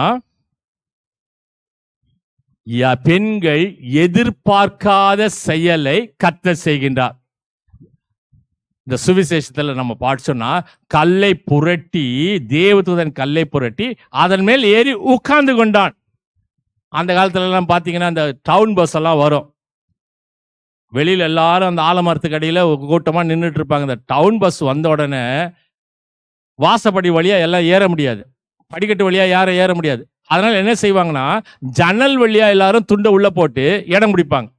யா- பெண்கள் எதிர்பார்க்காத செயலை கத்த செய்கின்றார் இந்த சுவிசேஷத்துல நம்ம பாடிச்சோம்னா கல்லை புரட்டி தேவதூதன் கல்லை புரட்டி அதன் மேல் ஏறி உட்கார்ந்து கொண்டான் அந்த காலத்துல எல்லாம் பாத்தீங்கன்னா அந்த டவுன் பஸ் எல்லாம் வரும் வெளியில எல்லாரும் அந்த ஆலமரத்துக்கு அடியில கூட்டமா நின்றுட்டு இருப்பாங்க இந்த டவுன் பஸ் வந்த உடனே வாசப்படி வழியா எல்லாம் ஏற முடியாது படிக்கட்டு வழியா யாரும் ஏற முடியாது அதனால என்ன செய்வாங்கன்னா ஜன்னல் வழியா எல்லாரும் துண்டை உள்ள போட்டு இடம் பிடிப்பாங்க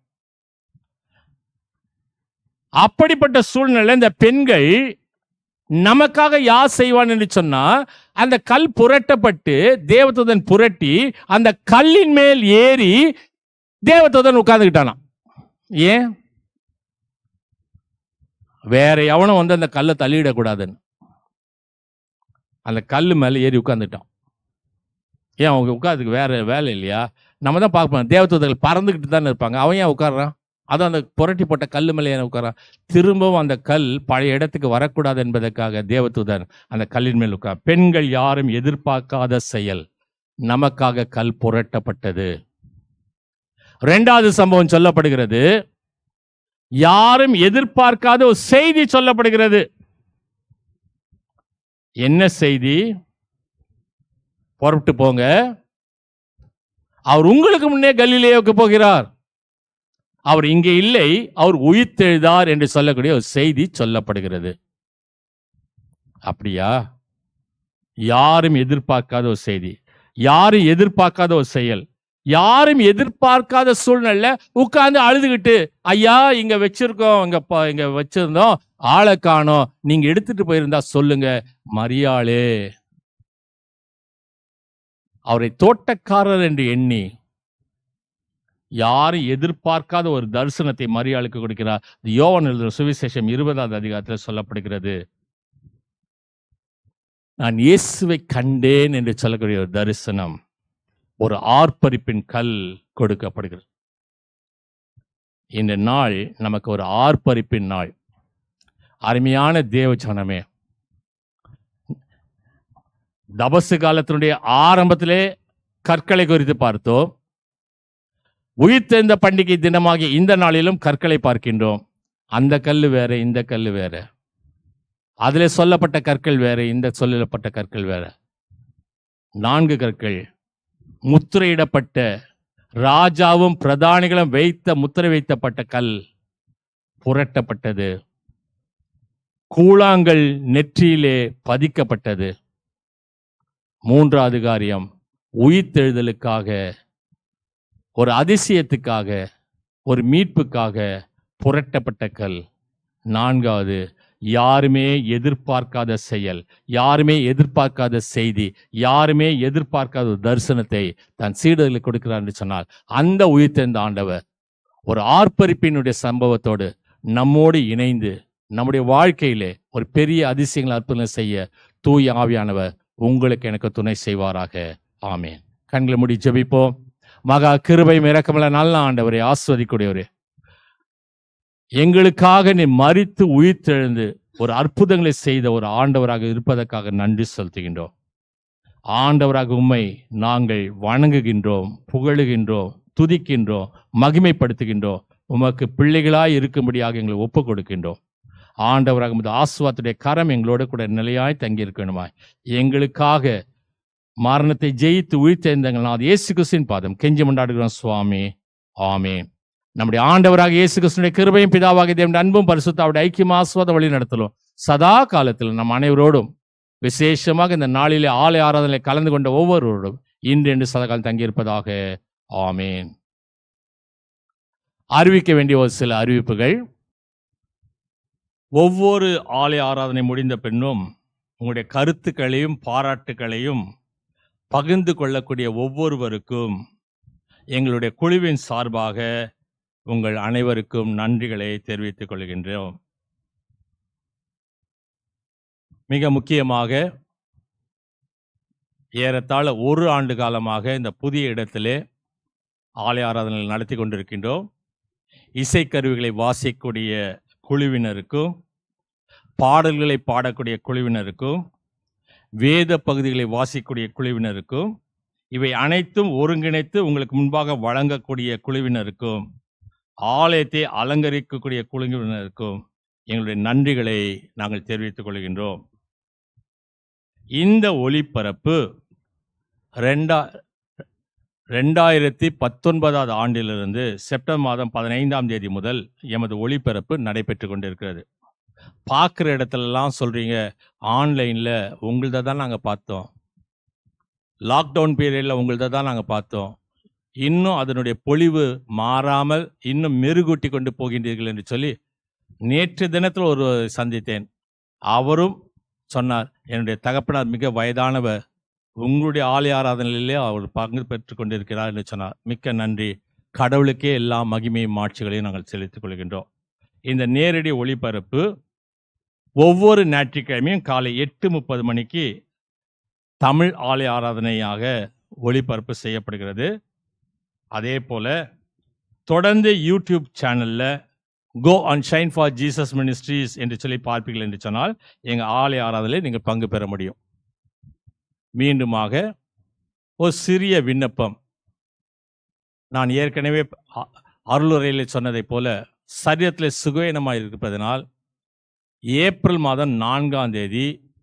அப்படிப்பட்ட சூழ்நிலை இந்த பெண்கள் நமக்காக யார் செய்வான் என்று சொன்னா அந்த கல் புரட்டப்பட்டு தேவதூதன் புரட்டி அந்த கல்லின் மேல் ஏறி தேவதூதன் உட்கார்ந்துக்கிட்டானாம் ஏன் வேற எவனும் வந்து அந்த கல்லை தள்ளிடக்கூடாதுன்னு அந்த கல் மேல ஏறி உட்கார்ந்துட்டான் ஏன் அவங்க உட்கார்றதுக்கு வேற வேலை இல்லையா நம்ம தான் பார்ப்போம் தேவதூதர்கள் பறந்துக்கிட்டு தானே இருப்பாங்க அவன் ஏன் உட்கார்றான் அதான் அந்த புரட்டி போட்ட கல் மேலே ஏன் உட்காரான் திரும்பவும் அந்த கல் பழைய இடத்துக்கு வரக்கூடாது என்பதற்காக தேவதூதன் அந்த கல்லின் மேல் உட்கார் பெண்கள் யாரும் எதிர்பார்க்காத செயல் நமக்காக கல் புரட்டப்பட்டது இரண்டாவது சம்பவம் சொல்லப்படுகிறது யாரும் எதிர்பார்க்காத ஒரு செய்தி சொல்லப்படுகிறது என்ன செய்தி புறப்பட்டு போங்க அவர் உங்களுக்கு முன்னே கலிலேயோக்கு போகிறார் அவர் இங்கே இல்லை அவர் உயிர்த்தெழுதார் என்று சொல்லக்கூடிய ஒரு செய்தி சொல்லப்படுகிறது அப்படியா யாரும் எதிர்பார்க்காத ஒரு செய்தி யாரும் எதிர்பார்க்காத ஒரு செயல் யாரும் எதிர்பார்க்காத சூழ்நிலை உட்கார்ந்து அழுதுகிட்டு ஐயா இங்க வச்சிருக்கோம் இங்க ப- இங்க வச்சிருந்தோம் ஆளை காணோம் நீங்க எடுத்துட்டு போயிருந்தா சொல்லுங்க மரியாளே அவரை தோட்டக்காரர் என்று எண்ணி யாரும் எதிர்பார்க்காத ஒரு தரிசனத்தை மரியாளுக்கு கொடுக்கிறார் இது யோவான் எழுதுகிற சுவிசேஷம் இருபதாவது அதிகாரத்தில் சொல்லப்படுகிறது நான் இயேசுவை கண்டேன் என்று சொல்லக்கூடிய ஒரு தரிசனம் ஒரு ஆர்ப்பரிப்பின் கல் கொடுக்கப்படுகிறது இந்த நாள் நமக்கு ஒரு ஆர்ப்பரிப்பின் நாள் அருமையான தேவச்சனமே தபசு காலத்தினுடைய ஆரம்பத்திலே கற்களை குறித்து பார்த்தோம் உயிர்த்தெழுந்த பண்டிகை தினமாகிய இந்த நாளிலும் கற்களை பார்க்கின்றோம் அந்த கல் வேற இந்த கல் வேற அதிலே சொல்லப்பட்ட கற்கள் வேற இந்த சொல்லப்பட்ட கற்கள் வேற நான்கு கற்கள் முத்திரையிடப்பட்ட ராஜாவும் பிரதானிகளும் வைத்த முத்திரை வைத்தப்பட்ட கல் புரட்டப்பட்டது கூழாங்கல் நெற்றியிலே பதிக்கப்பட்டது மூன்றாவது காரியம் உயிர்த்தெழுதலுக்காக ஒரு அதிசயத்துக்காக ஒரு மீட்புக்காக புரட்டப்பட்ட கல் நான்காவது யாருமே எதிர்பார்க்காத செயல் யாருமே எதிர்பார்க்காத செய்தி யாருமே எதிர்பார்க்காத ஒரு தரிசனத்தை தன் சீடர்களுக்கு கொடுக்கிறார் என்று சொன்னால் அந்த உயிர்த்தெழுந்த ஆண்டவர் ஒரு ஆர்ப்பரிப்பினுடைய சம்பவத்தோடு நம்மோடு இணைந்து நம்முடைய வாழ்க்கையிலே ஒரு பெரிய அதிசயங்கள் அற்புதங்களை செய்ய தூய ஆவியானவர் உங்களுக்கு எனக்கு துணை செய்வாராக ஆமென் கண்களை மூடி ஜெபிப்போம் மகா கிருபை இறக்கமுள்ள நல்ல ஆண்டவரை ஆஸ்வதிக்கூடியவரே எங்களுக்காக நீ மரித்து உயிர்த்தெழுந்து ஒரு அற்புதங்களை செய்த ஒரு ஆண்டவராக இருப்பதற்காக நன்றி செலுத்துகின்றோம் ஆண்டவராக உம்மை நாங்கள் வணங்குகின்றோம் புகழுகின்றோம் துதிக்கின்றோம் மகிமைப்படுத்துகின்றோம் உமக்கு பிள்ளைகளாய் இருக்கும்படியாக எங்களை ஒப்பு கொடுக்கின்றோம் ஆண்டவராக உமது ஆசுவாத்துடைய கரம் எங்களோட கூட நிலையாய் தங்கி இருக்கணுமாய் எங்களுக்காக மரணத்தை ஜெயித்து உயிர்த்தெழுந்தங்கள் நான் இயேசு கிறிஸ்துவின் பாதம் கெஞ்சி கொண்டாடுகிறோம் சுவாமி ஆமென் நம்முடைய ஆண்டவராக இயேசு கிறிஸ்துடைய கிருபையும் பிதாவாக தேவன் அன்பும் பரிசுத்த அவருடைய ஐக்கியம் ஆசுவாத வழி நடத்தலும் சதா காலத்தில் நம் அனைவரோடும் விசேஷமாக இந்த நாளிலே ஆலய ஆராதனை கலந்து கொண்ட ஒவ்வொருவரோடும் இன்று என்று சதகாலம் தங்கியிருப்பதாக ஆமேன் அறிவிக்க வேண்டிய ஒரு சில அறிவிப்புகள் ஒவ்வொரு ஆலய ஆராதனை முடிந்த பின்னும் உங்களுடைய கருத்துக்களையும் பாராட்டுக்களையும் பகிர்ந்து கொள்ளக்கூடிய ஒவ்வொருவருக்கும் எங்களுடைய குழுவின் சார்பாக உங்கள் அனைவருக்கும் நன்றிகளை தெரிவித்துக் கொள்கின்றோம் மிக முக்கியமாக ஏறத்தாழ ஒரு ஆண்டு காலமாக இந்த புதிய இடத்திலே ஆலய ஆராதனை நடத்தி கொண்டிருக்கின்றோம் இசைக்கருவிகளை வாசிக்கக்கூடிய குழுவினருக்கும் பாடல்களை பாடக்கூடிய குழுவினருக்கும் வேத பகுதிகளை வாசிக்கக்கூடிய குழுவினருக்கும் இவை அனைத்தும் ஒருங்கிணைத்து உங்களுக்கு முன்பாக வழங்கக்கூடிய குழுவினருக்கும் ஆலயத்தை அலங்கரிக்கக்கூடிய குழுவினருக்கும் எங்களுடைய நன்றிகளை நாங்கள் தெரிவித்துக் கொள்கின்றோம் இந்த ஒளிபரப்பு ரெண்டா ரெண்டாயிரத்தி பத்தொன்பதாவது ஆண்டிலிருந்து செப்டம்பர் மாதம் பதினைந்தாம் தேதி முதல் எமது ஒளிபரப்பு நடைபெற்று கொண்டிருக்கிறது பார்க்குற இடத்துலலாம் சொல்கிறீங்க ஆன்லைனில் உங்களதை தான் நாங்கள் பார்த்தோம் லாக்டவுன் பீரியடில் உங்களதை தான் நாங்கள் பார்த்தோம் இன்னும் அதனுடைய பொலிவு மாறாமல் இன்னும் மெருகூட்டி கொண்டு போகின்றீர்கள் என்று சொல்லி நேற்று தினத்தில் ஒரு சந்தித்தேன் அவரும் சொன்னார் என்னுடைய தகப்பனார் மிக வயதானவர் உங்களுடைய ஆலய ஆராதனையிலே அவர் பங்கு பெற்று கொண்டிருக்கிறார் என்று சொன்னார் மிக்க நன்றி கடவுளுக்கே எல்லா மகிமையும் மாட்சிகளையும் நாங்கள் செலுத்திக் கொள்கின்றோம் இந்த நேரடி ஒளிபரப்பு ஒவ்வொரு ஞாயிற்றுக்கிழமையும் காலை எட்டு முப்பது மணிக்கு தமிழ் ஆலய ஆராதனையாக ஒளிபரப்பு செய்யப்படுகிறது அதே போல தொடர்ந்து யூடியூப் சேனலில் Go and Shine for Jesus Ministries என்று சொல்லி பார்ப்பீர்கள் என்று சொன்னால் எங்கள் ஆலய ஆராதனையில் நீங்கள் பங்கு பெற முடியும் மீண்டுமாக ஒரு சிறிய விண்ணப்பம் நான் ஏற்கனவே அ- அருளுரையில் சொன்னதைப் போல சரீரத்தில் சுகவீனமாக இருப்பதனால் ஏப்ரல் மாதம் நான்காம் தேதி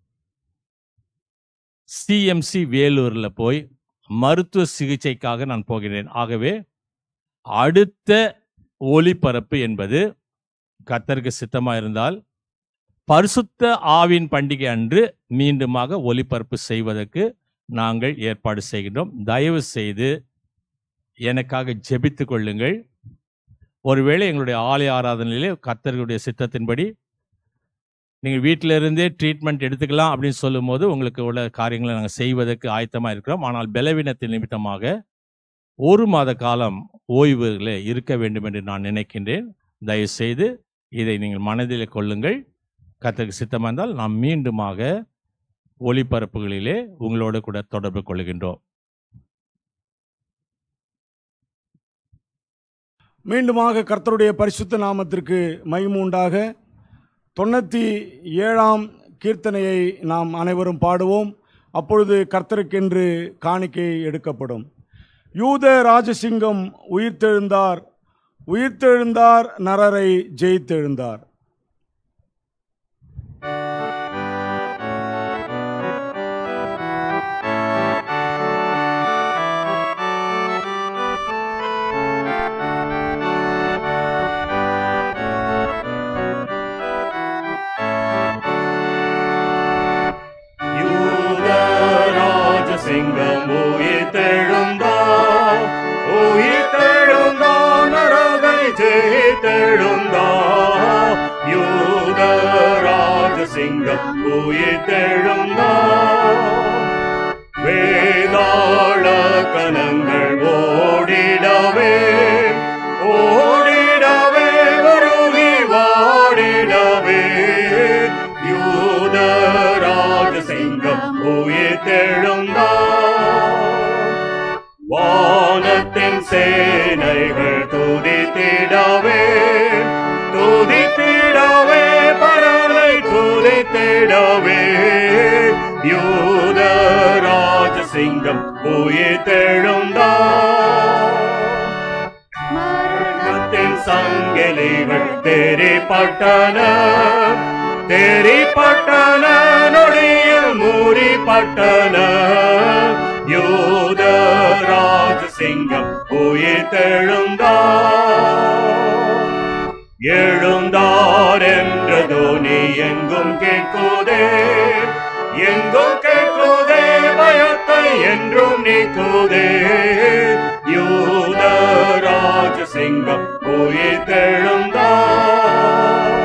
சிஎம்சி வேலூரில் போய் மருத்துவ சிகிச்சைக்காக நான் போகிறேன் ஆகவே அடுத்த ஒளிபரப்பு என்பது கத்தருக்கு சித்தமாக இருந்தால் பரிசுத்த ஆவின் பண்டிகை அன்று மீண்டுமாக ஒளிபரப்பு செய்வதற்கு நாங்கள் ஏற்பாடு செய்கின்றோம் தயவு செய்து எனக்காக ஜெபித்துக் கொள்ளுங்கள் ஒருவேளை எங்களுடைய ஆலய ஆராதனையிலே கத்தர்களுடைய சித்தத்தின்படி நீங்கள் வீட்டில இருந்தே ட்ரீட்மெண்ட் எடுத்துக்கலாம் அப்படின்னு சொல்லும்போது உங்களுக்கு உள்ள காரியங்களை நாங்கள் செய்வதற்கு ஆயத்தமாக இருக்கிறோம் ஆனால் பலவீனத்தின் நிமித்தமாக ஒரு மாத காலம் ஓய்வுல இருக்க வேண்டும் என்று நான் நினைக்கின்றேன் தயவு செய்து இதை நீங்கள் மனதில் கொள்ளுங்கள் கத்தருக்கு சித்தமாக இருந்தால் நாம் மீண்டுமாக ஒளிபரப்புகளிலே உங்களோடு கூட தொடர்பு கொள்கின்றோம் மீண்டுமாக கர்த்தருடைய பரிசுத்த நாமத்திற்கு மகிமுண்டாக தொண்ணூற்றி ஏழாம் கீர்த்தனையை நாம் அனைவரும் பாடுவோம் அப்பொழுது கர்த்தருக்கென்று காணிக்கை எடுக்கப்படும் யூத ராஜசிங்கம் உயிர்த்தெழுந்தார் உயிர்த்தெழுந்தார் நரரை ஜெயித்தெழுந்தார் யூதராஜசிங்கம் உயிர்த்தெழுந்தார் உயிர்த்தெழுந்தார் நரகை ஜெயித்தெழுந்தார் யூதராஜசிங்கம் உயிர்த்தெழுந்தார் வேதாள கணங்கள் ஓடிடவே ஓடிடவே வருகி வாடிடவே யூ உயிர்த்தெழுந்தார் வானத்தின் சேனைகள் துதித்திடவே துதித்திடவே பரலை துதித்திடவே யூத ராஜசிங்கம் உயிர்த்தெழுந்தார் மரணத்தின் சங்கிலிகள் தெரிப்பட்டன தெரிப்பட்டன நொடியில் மூடிப்பட்டன யூத ராஜசிங்கம் உயிர்த்தெழுந்தார் எழுந்தார் என்ற தோனி எங்கும் கேட்குதே எங்கும் கேட்குதே பயத்தை என்றும் நீக்குதே யூத ராஜசிங்கம் உயிர்த்தெழுந்தார்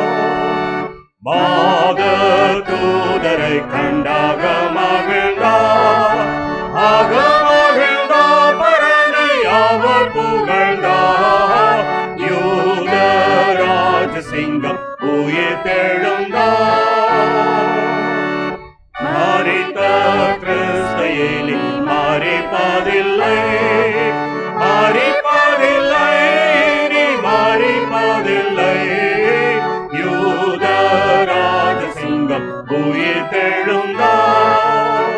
மாத தூதரை கண்டாக மகிழ்ந்தார் ஆக மகிழ்ந்தார் பரனை அவர் புகழ்ந்தார் யூத ராஜசிங்கம் உயிர்த்தெழுந்தார் மறித்த கிறிஸ்தையிலி மறிப்பதில்லை மறிப்பதில்லை இனி மறிப்பதில்லை யூத ராஜசிங்கம் உயிர்த்தெழுந்தார்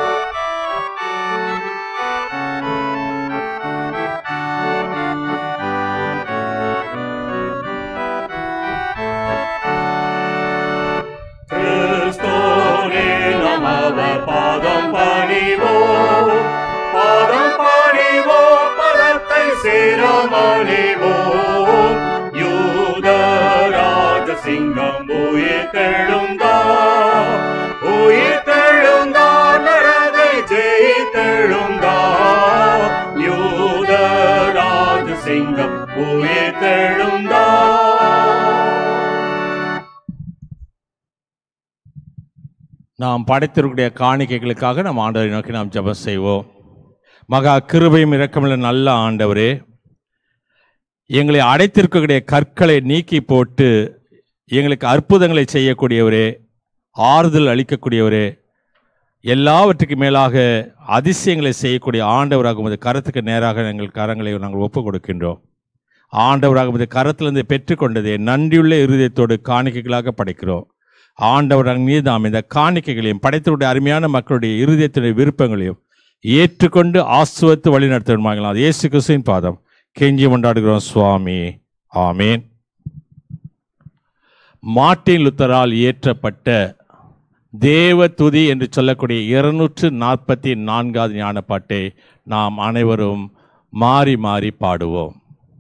கிறிஸ்தோனே நமவ பாதம் பணிவோ பாதம் பணிவோ பதத்தை சிரமணிவோ யூத ராஜசிங்கம் உயிர்த்தெழுந்தா உயிர்த்தெழுந்தா நரகை ஜெயித்தெழுந்தா யூத ராஜசிங்கம் உயிர்த்தெழுந்தா நாம் படைத்திருக்கக்கூடிய காணிக்கைகளுக்காக நாம் ஆண்டவரை நோக்கி நாம் ஜெபம் செய்வோம் மகா கிருபையும் இரக்கமுள்ள நல்ல ஆண்டவரே எங்களை அடைத்திருக்கக்கூடிய கற்களை நீக்கி போட்டு எங்களுக்கு அற்புதங்களை செய்யக்கூடியவரே ஆறுதல் அளிக்கக்கூடியவரே எல்லாவற்றுக்கு மேலாக அதிசயங்களை செய்யக்கூடிய ஆண்டவராக உமது கரத்துக்கு நேராக எங்கள் கரங்களை நாங்கள் ஒப்புக் கொடுக்கின்றோம் ஆண்டவராக உமது கரத்திலிருந்து பெற்றுக்கொண்டதை நன்றியுள்ள இருதயத்தோடு காணிக்கைகளாக படைக்கிறோம் ஆண்டவராக மீது நாம் இந்த காணிக்கைகளையும் படைத்தவருடைய அருமையான மக்களுடைய இருதயத்தினுடைய விருப்பங்களையும் ஏற்றுக்கொண்டு ஆசுவத்து வழிநடத்தணுமாகலாம் அது இயேசு கிறிஸ்துவின் பாதம் கெஞ்சி கொண்டாடுகிறோம் சுவாமி ஆமேன் மார்ட்டின் லுத்தரால் இயற்றப்பட்ட தேவ துதி என்று சொல்லக்கூடிய இருநூற்று நாற்பத்தி நான்காவது ஞானப்பாட்டை நாம் அனைவரும் மாறி மாறி பாடுவோம்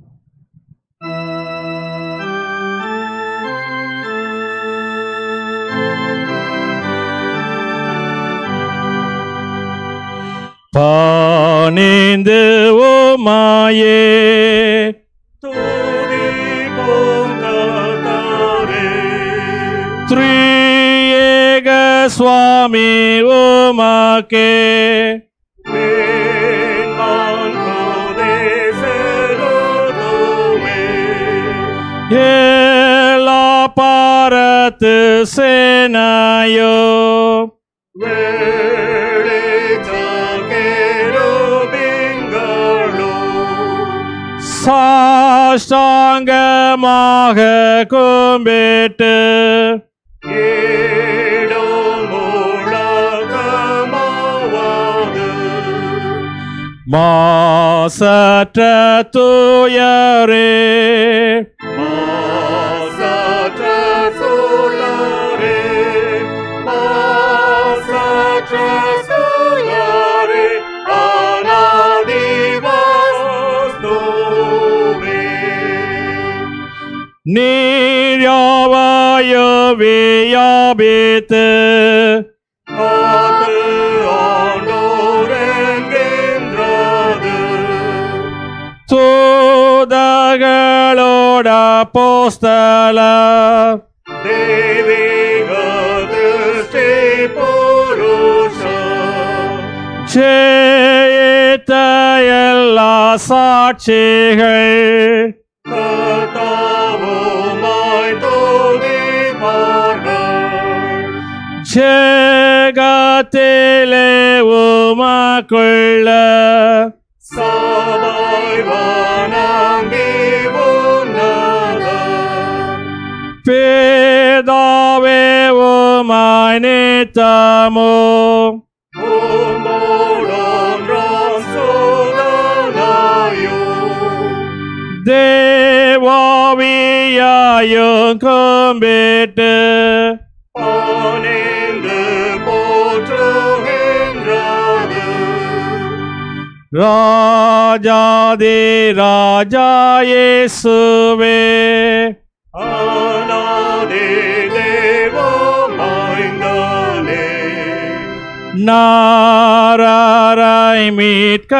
பானேந்து ஓமாயே துதிப்போம் கர்த்தாவே. த்ரீயேக சுவாமி ஓமாக்கே மேன்மான் கோதே செலுத்துமே. ஏலா பாரத்து சேனாயோ வெளிச்சம் கேருபீன்களும் சாஷ்டாங்கமாக கும்பிட்டு ஈடும் முழக்கமாவது. மாசற்ற தூயரே மாசற்ற சூழரே, மாசற்ற சூழரே, அநாதி வாஸ்துவே. நீர் யாவாயோ வியாபித்து காத்து ஆண்டோரென்கின்றது. தூதகளோட போஸ்தல தெய்வீக திருஷ்டி புருஷ. ஜெயித்த எல்லா சாட்சிகள் கர்த்தாவுமாய் துதிப்பார்கள். ஜெய ஸ்வர்கத்திலே உமக்குள்ள சபாய் வானாங்கி உன்னதம் பேதாவே உமாய் நித்தமோ உம்மோடொன்றாம் சோதனாயோ தேவாவியாயும் கும்பிட்டு பணிந்து போற்றுகின்றது ராஜாதி ராஜா இயேசுவே ஆனாதே தேவமாய்ந்தானே நாராய் மீட்க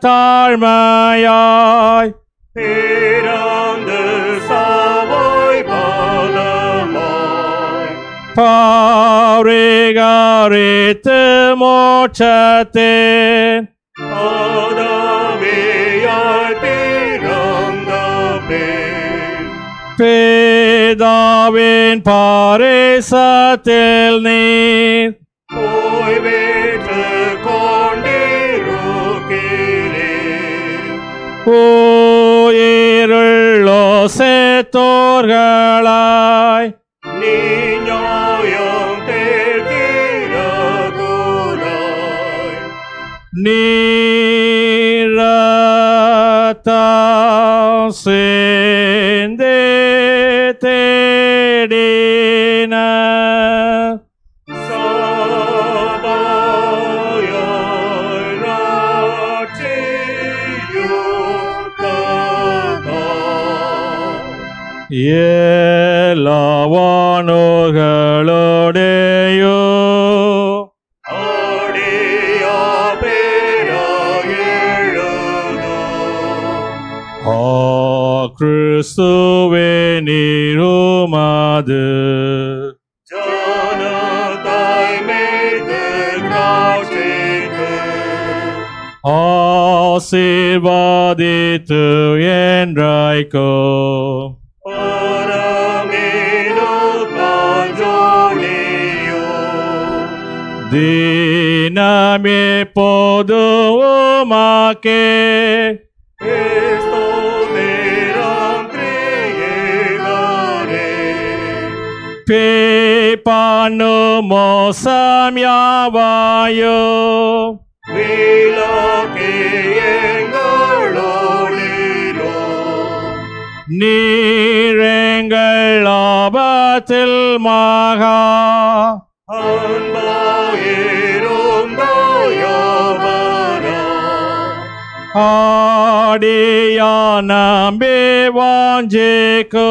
தாழ்மையாய் பிறந்து சாவாய் பாலமாய் பாரிகாரித்து மோட்சத்தேன் ஆதாமியாய் பிறந்த பேர் பேதாவின் பாரிசத்தில் நீர் போய் வேற்று கொண்டிருக்கிறேன் உயிருள்ளோ சேத்தோர்களாய் நீ நியாயம் தேர்கிறதோராய் நீரத்தம் சேந்தே தேடின சபாயாய் ராட்சியும் கதா ஏலவானோர்களோடையோ ஆடியா பேராய் எழுதோ ஆ கிறிஸ்துவே நீருமாது ஜனதாய் மீது காட்சிக்கு ஆசீர்வாதித்து என்றாய்க்கோ பரமேனோ காஞ்சோலியோ தீனமே போதுமாக்கே ஸ்தோத்திரம் திரியேகரே பேபானு மோசம் யாவாயோ விலக்கி எங்களோடிரோ நீரெங்கள் ஆபத்தில் மகா அன்பாயிரும் தயாவரா ஆடியா நம்பி வாஞ்சேக்கோ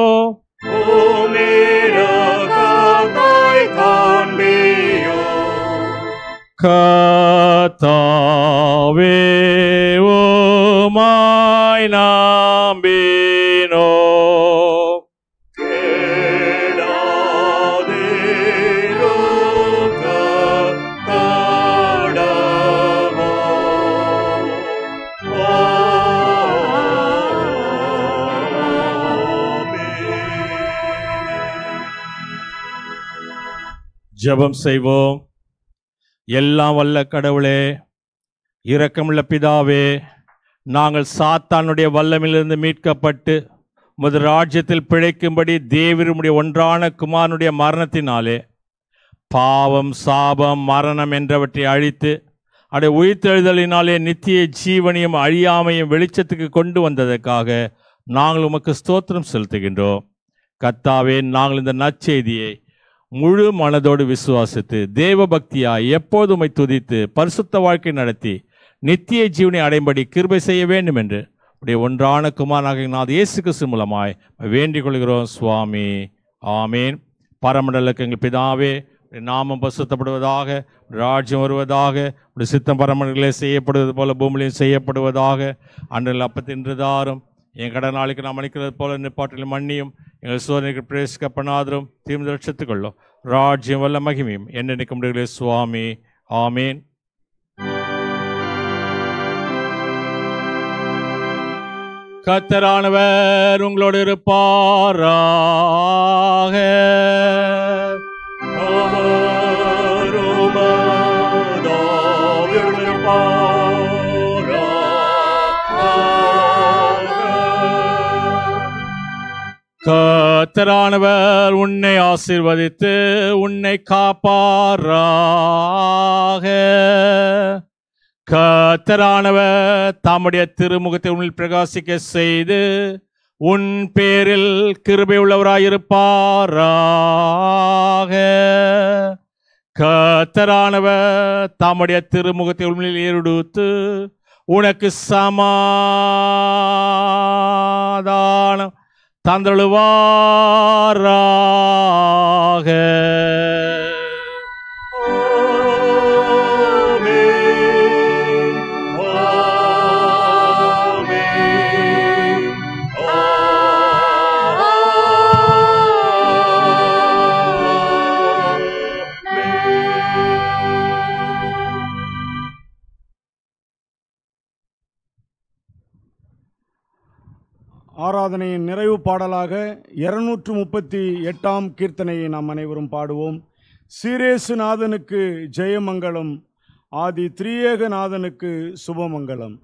ஓமேரகத்தாய் காண்பியோ கத்தாவே உமாய் நம்பினோ கேடாதிருக்க கடவோ. ஆமென். ஜெபம் செய்வோம் எல்லாம் வல்ல கடவுளே இரக்கமுள்ள பிதாவே நாங்கள் சாத்தானுடைய வல்லமிலிருந்து மீட்கப்பட்டு உமது ராஜ்யத்தில் பிழைக்கும்படி தேவருடைய ஒன்றான குமாரனுடைய மரணத்தினாலே பாவம் சாபம் மரணம் என்றவற்றை அழித்து அடைய உயிர்த்தெழுதலினாலே நித்திய ஜீவனையும் அழியாமையும் வெளிச்சத்துக்கு கொண்டு வந்ததற்காக நாங்கள் உமக்கு ஸ்தோத்திரம் செலுத்துகின்றோம் கத்தாவே நாங்கள் இந்த நற்செய்தியை முழு மனதோடு விசுவாசித்து தேவ பக்தியாய் எப்போதும் உம்மை துதித்து பரிசுத்த வாழ்க்கை நடத்தி நித்திய ஜீவனை அடையும்படி கிருபை செய்ய வேண்டும் என்று உடைய ஒன்றான குமாரனாக நாத் இயேசு கிறிஸ்து மூலமாய் வேண்டிக் கொள்கிறோம் சுவாமி ஆமேன் பரமண்டலுக்கு எங்கள் பிதாவே உடைய நாமம் பசுத்தப்படுவதாக உடைய ராஜ்யம் வருவதாக உடைய சித்தம் பரமண்டலே செய்யப்படுவது போல பூமியிலும் செய்யப்படுவதாக அன்றில் அப்பத்தின்றதாரும் என் கடனாளிக்கு நாம் அளிக்கிறது போல நிப்பாட்டில் மன்னியும் எங்கள் சோதனைக்கு பிரவேசிக்கப்படாதரும் தீர்ந்து ரட்சித்துக் கொள்ளும் ராஜ்யம் வல்ல மகிமையும் என்னென்னைக்கு முடிகளே சுவாமி ஆமேன் கத்தரானவர் உங்களோடு இருப்பாராக அவரும் கத்தரானவர் உன்னை ஆசீர்வதித்து உன்னை காப்பாராக கத்தரானவர் தம்முடைய திருமுகத்தை உன்னில் பிரகாசிக்க செய்து உன் பேரில் கிருபை உள்ளவராயிருப்பாராக கத்தரானவர் தம்முடைய திருமுகத்தை உண்மையில் ஏறெடுத்து உனக்கு சமாதானம் தந்தழுவாராக ஆராதனையின் நிறைவு பாடலாக இருநூற்று முப்பத்தி எட்டாம் கீர்த்தனையை நாம் அனைவரும் பாடுவோம் சீரேசுநாதனுக்கு ஜெயமங்கலம் ஆதி திரியேகநாதனுக்கு சுபமங்கலம்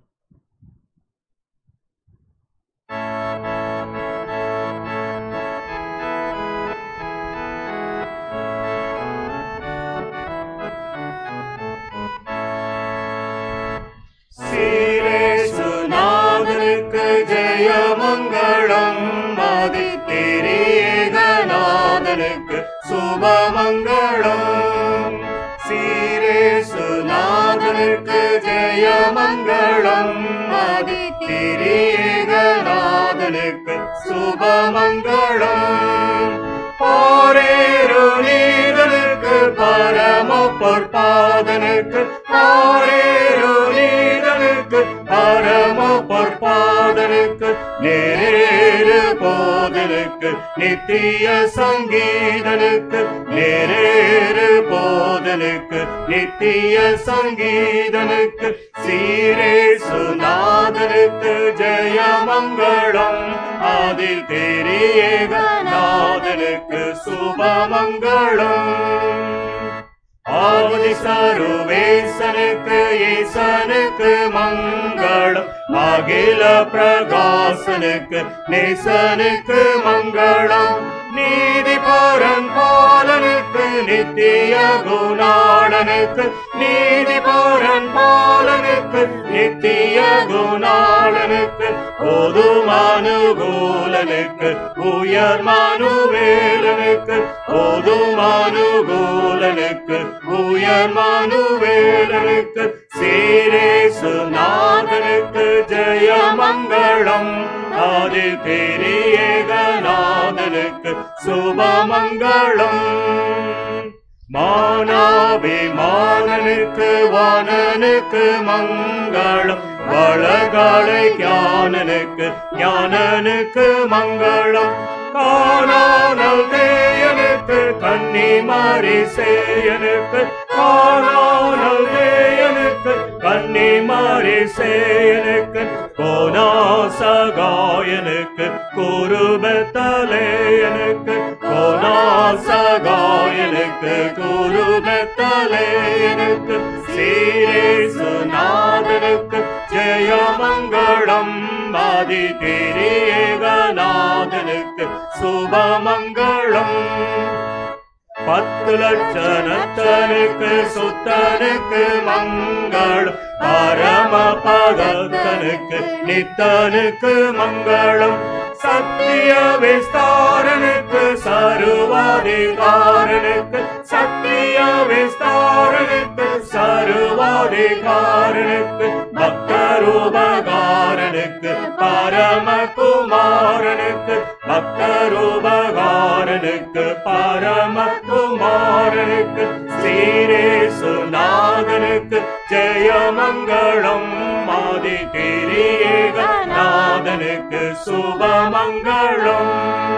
சீரேசுநாதனுக்கு ஜெயமங்களம் ஆதி திரியேகநாதனுக்கு சுபமங்களம் சீரேசுநாதனுக்கு ஜெயமங்களம் ஆதி திரியேகநாதனுக்கு சுபமங்களம் பாரேரு நீதனுக்கு பரம பொற்பாதனுக்கு பாரேரு நீதனுக்கு பரம பொற்பாதனுக்கு நேரேறு போதனுக்கு நித்திய சங்கீதனுக்கு நேரேறு போதனுக்கு நித்திய சங்கீதனுக்கு சீரேசுநாதனுக்கு ஜெயமங்களம் அதில் தெரியேகநாதனுக்கு சுபமங்களம் ஆவதி சருவேசனுக்கு ஈசனுக்கு மங்களம் அகில பிரகாசனுக்கு நேசனுக்கு மங்களம் நீதி பரன் பாலனுக்கு நித்திய குணாளனுக்கு நீதி பரன் பாலனுக்கு நித்திய குணாளனுக்கு பொதுமானுகூலனுக்கு உயர் மானுவேலனுக்கு பொதுமானுகூலனுக்கு உயர் மானுவேலனுக்கு சீரேசுநாதனுக்கு ஜெயமங்களம் அதில் பெரியேகநாதனுக்கு சுபமங்களம் மானாபிமானனுக்கு வானனுக்கு மங்களம் வளகாலை ஞானனுக்கு ஞானனுக்கு மங்களம் காணானல் தேயனுக்கு கண்ணி மாறி சேயனுக்கு காணானல் தேயனுக்கு கண்ணி மாறி சேயனுக்கு கோனாசகாயனுக்கு குருபத்தலேயனுக்கு கோனாசகாயனுக்கு குருபத்தலேயனுக்கு சீரேசுநாதனுக்கு ஜெயமங்களம் ஆதி திரியேகநாதனுக்கு சுபமங்களம் பத்து லட்சணத்தனுக்கு சுத்தனுக்கு மங்களம் பரம பதத்தனுக்கு நித்தனுக்கு மங்களம் சத்திய விஸ்தாரனுக்கு சருவாதிகாரனுக்கு சத்திய விஸ்தாரனுக்கு சருவாதிகாரனுக்கு பக்தருபகாரனுக்கு பரமகுமாரனுக்கு பக்தருபகாரனுக்கு பரமகுமாரனுக்கு சீரேசுநாதனுக்கு ஜெயமங்களம் ஆதி திரியேகநாதனுக்கு சுபமங்களம்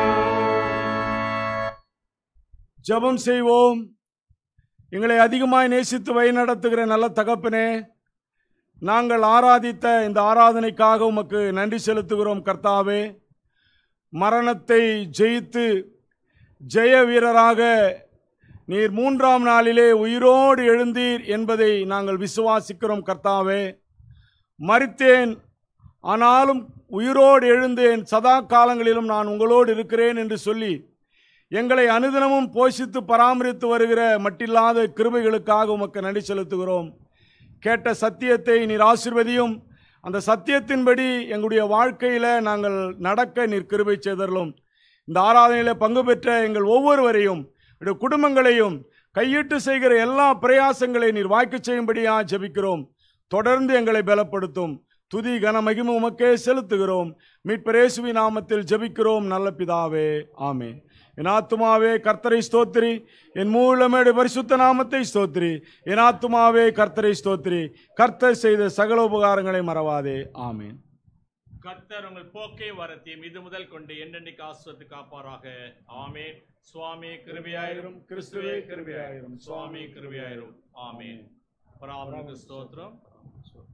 ஜெபம் செய்வோம் எங்களை அதிகமாய் நேசித்து வழிநடத்துகிற நல்ல தகப்பனே நாங்கள் ஆராதித்த இந்த ஆராதனைக்காக உமக்கு நன்றி செலுத்துகிறோம் கர்த்தாவே மரணத்தை ஜெயித்து ஜெய வீரராக நீர் மூன்றாம் நாளிலே உயிரோடு எழுந்தீர் என்பதை நாங்கள் விசுவாசிக்கிறோம் கர்த்தாவே மரித்தேன் ஆனாலும் உயிரோடு எழுந்தேன் சதா காலங்களிலும் நான் உங்களோடு இருக்கிறேன் என்று சொல்லி எங்களை அனுதினமும் போஷித்து பராமரித்து வருகிற மட்டில்லாத கிருபைகளுக்காக உமக்கு நன்றி செலுத்துகிறோம் கேட்ட சத்தியத்தை நீர் ஆசிர்வதியும் அந்த சத்தியத்தின்படி எங்களுடைய வாழ்க்கையில நாங்கள் நடக்க நீர் கிருபை செய்தரலும் இந்த ஆராதனையில பங்கு பெற்ற எங்கள் ஒவ்வொருவரையும் எங்களுடைய குடும்பங்களையும் கையிட்டு செய்கிற எல்லா பிரயாசங்களை நீர் வாய்க்கு செய்யும்படியா ஜெபிக்கிறோம் தொடர்ந்து எங்களை பலப்படுத்தும் துதி கன மகிமை உமக்கே செலுத்துகிறோம் மீட்பரேசுவி நாமத்தில் ஜெபிக்கிறோம் நல்ல பிதாவே ஆமென் என் ஆத்துமாவே கர்த்தரை ஸ்தோத்திரி என் மூலமேடு பரிசுத்த நாமத்தை ஸ்தோத்திரி என் ஆத்துமாவே கர்த்தரை ஸ்தோத்திரி கர்த்தர் செய்த சகல உபகாரங்களை மறவாதே ஆமென் கர்த்தர் உங்கள் போக்கை வரத்தையும் இது முதல் கொண்டு என்னென்னைக்கு ஆசுவத்து காப்பாராக ஆமேன் சுவாமி கிருபையாயிரும் கிறிஸ்துவே கிருபையாயிரும் சுவாமி கிருபையாயிரும் ஆமேன் பராபரனுக்கு ஸ்தோத்திரம்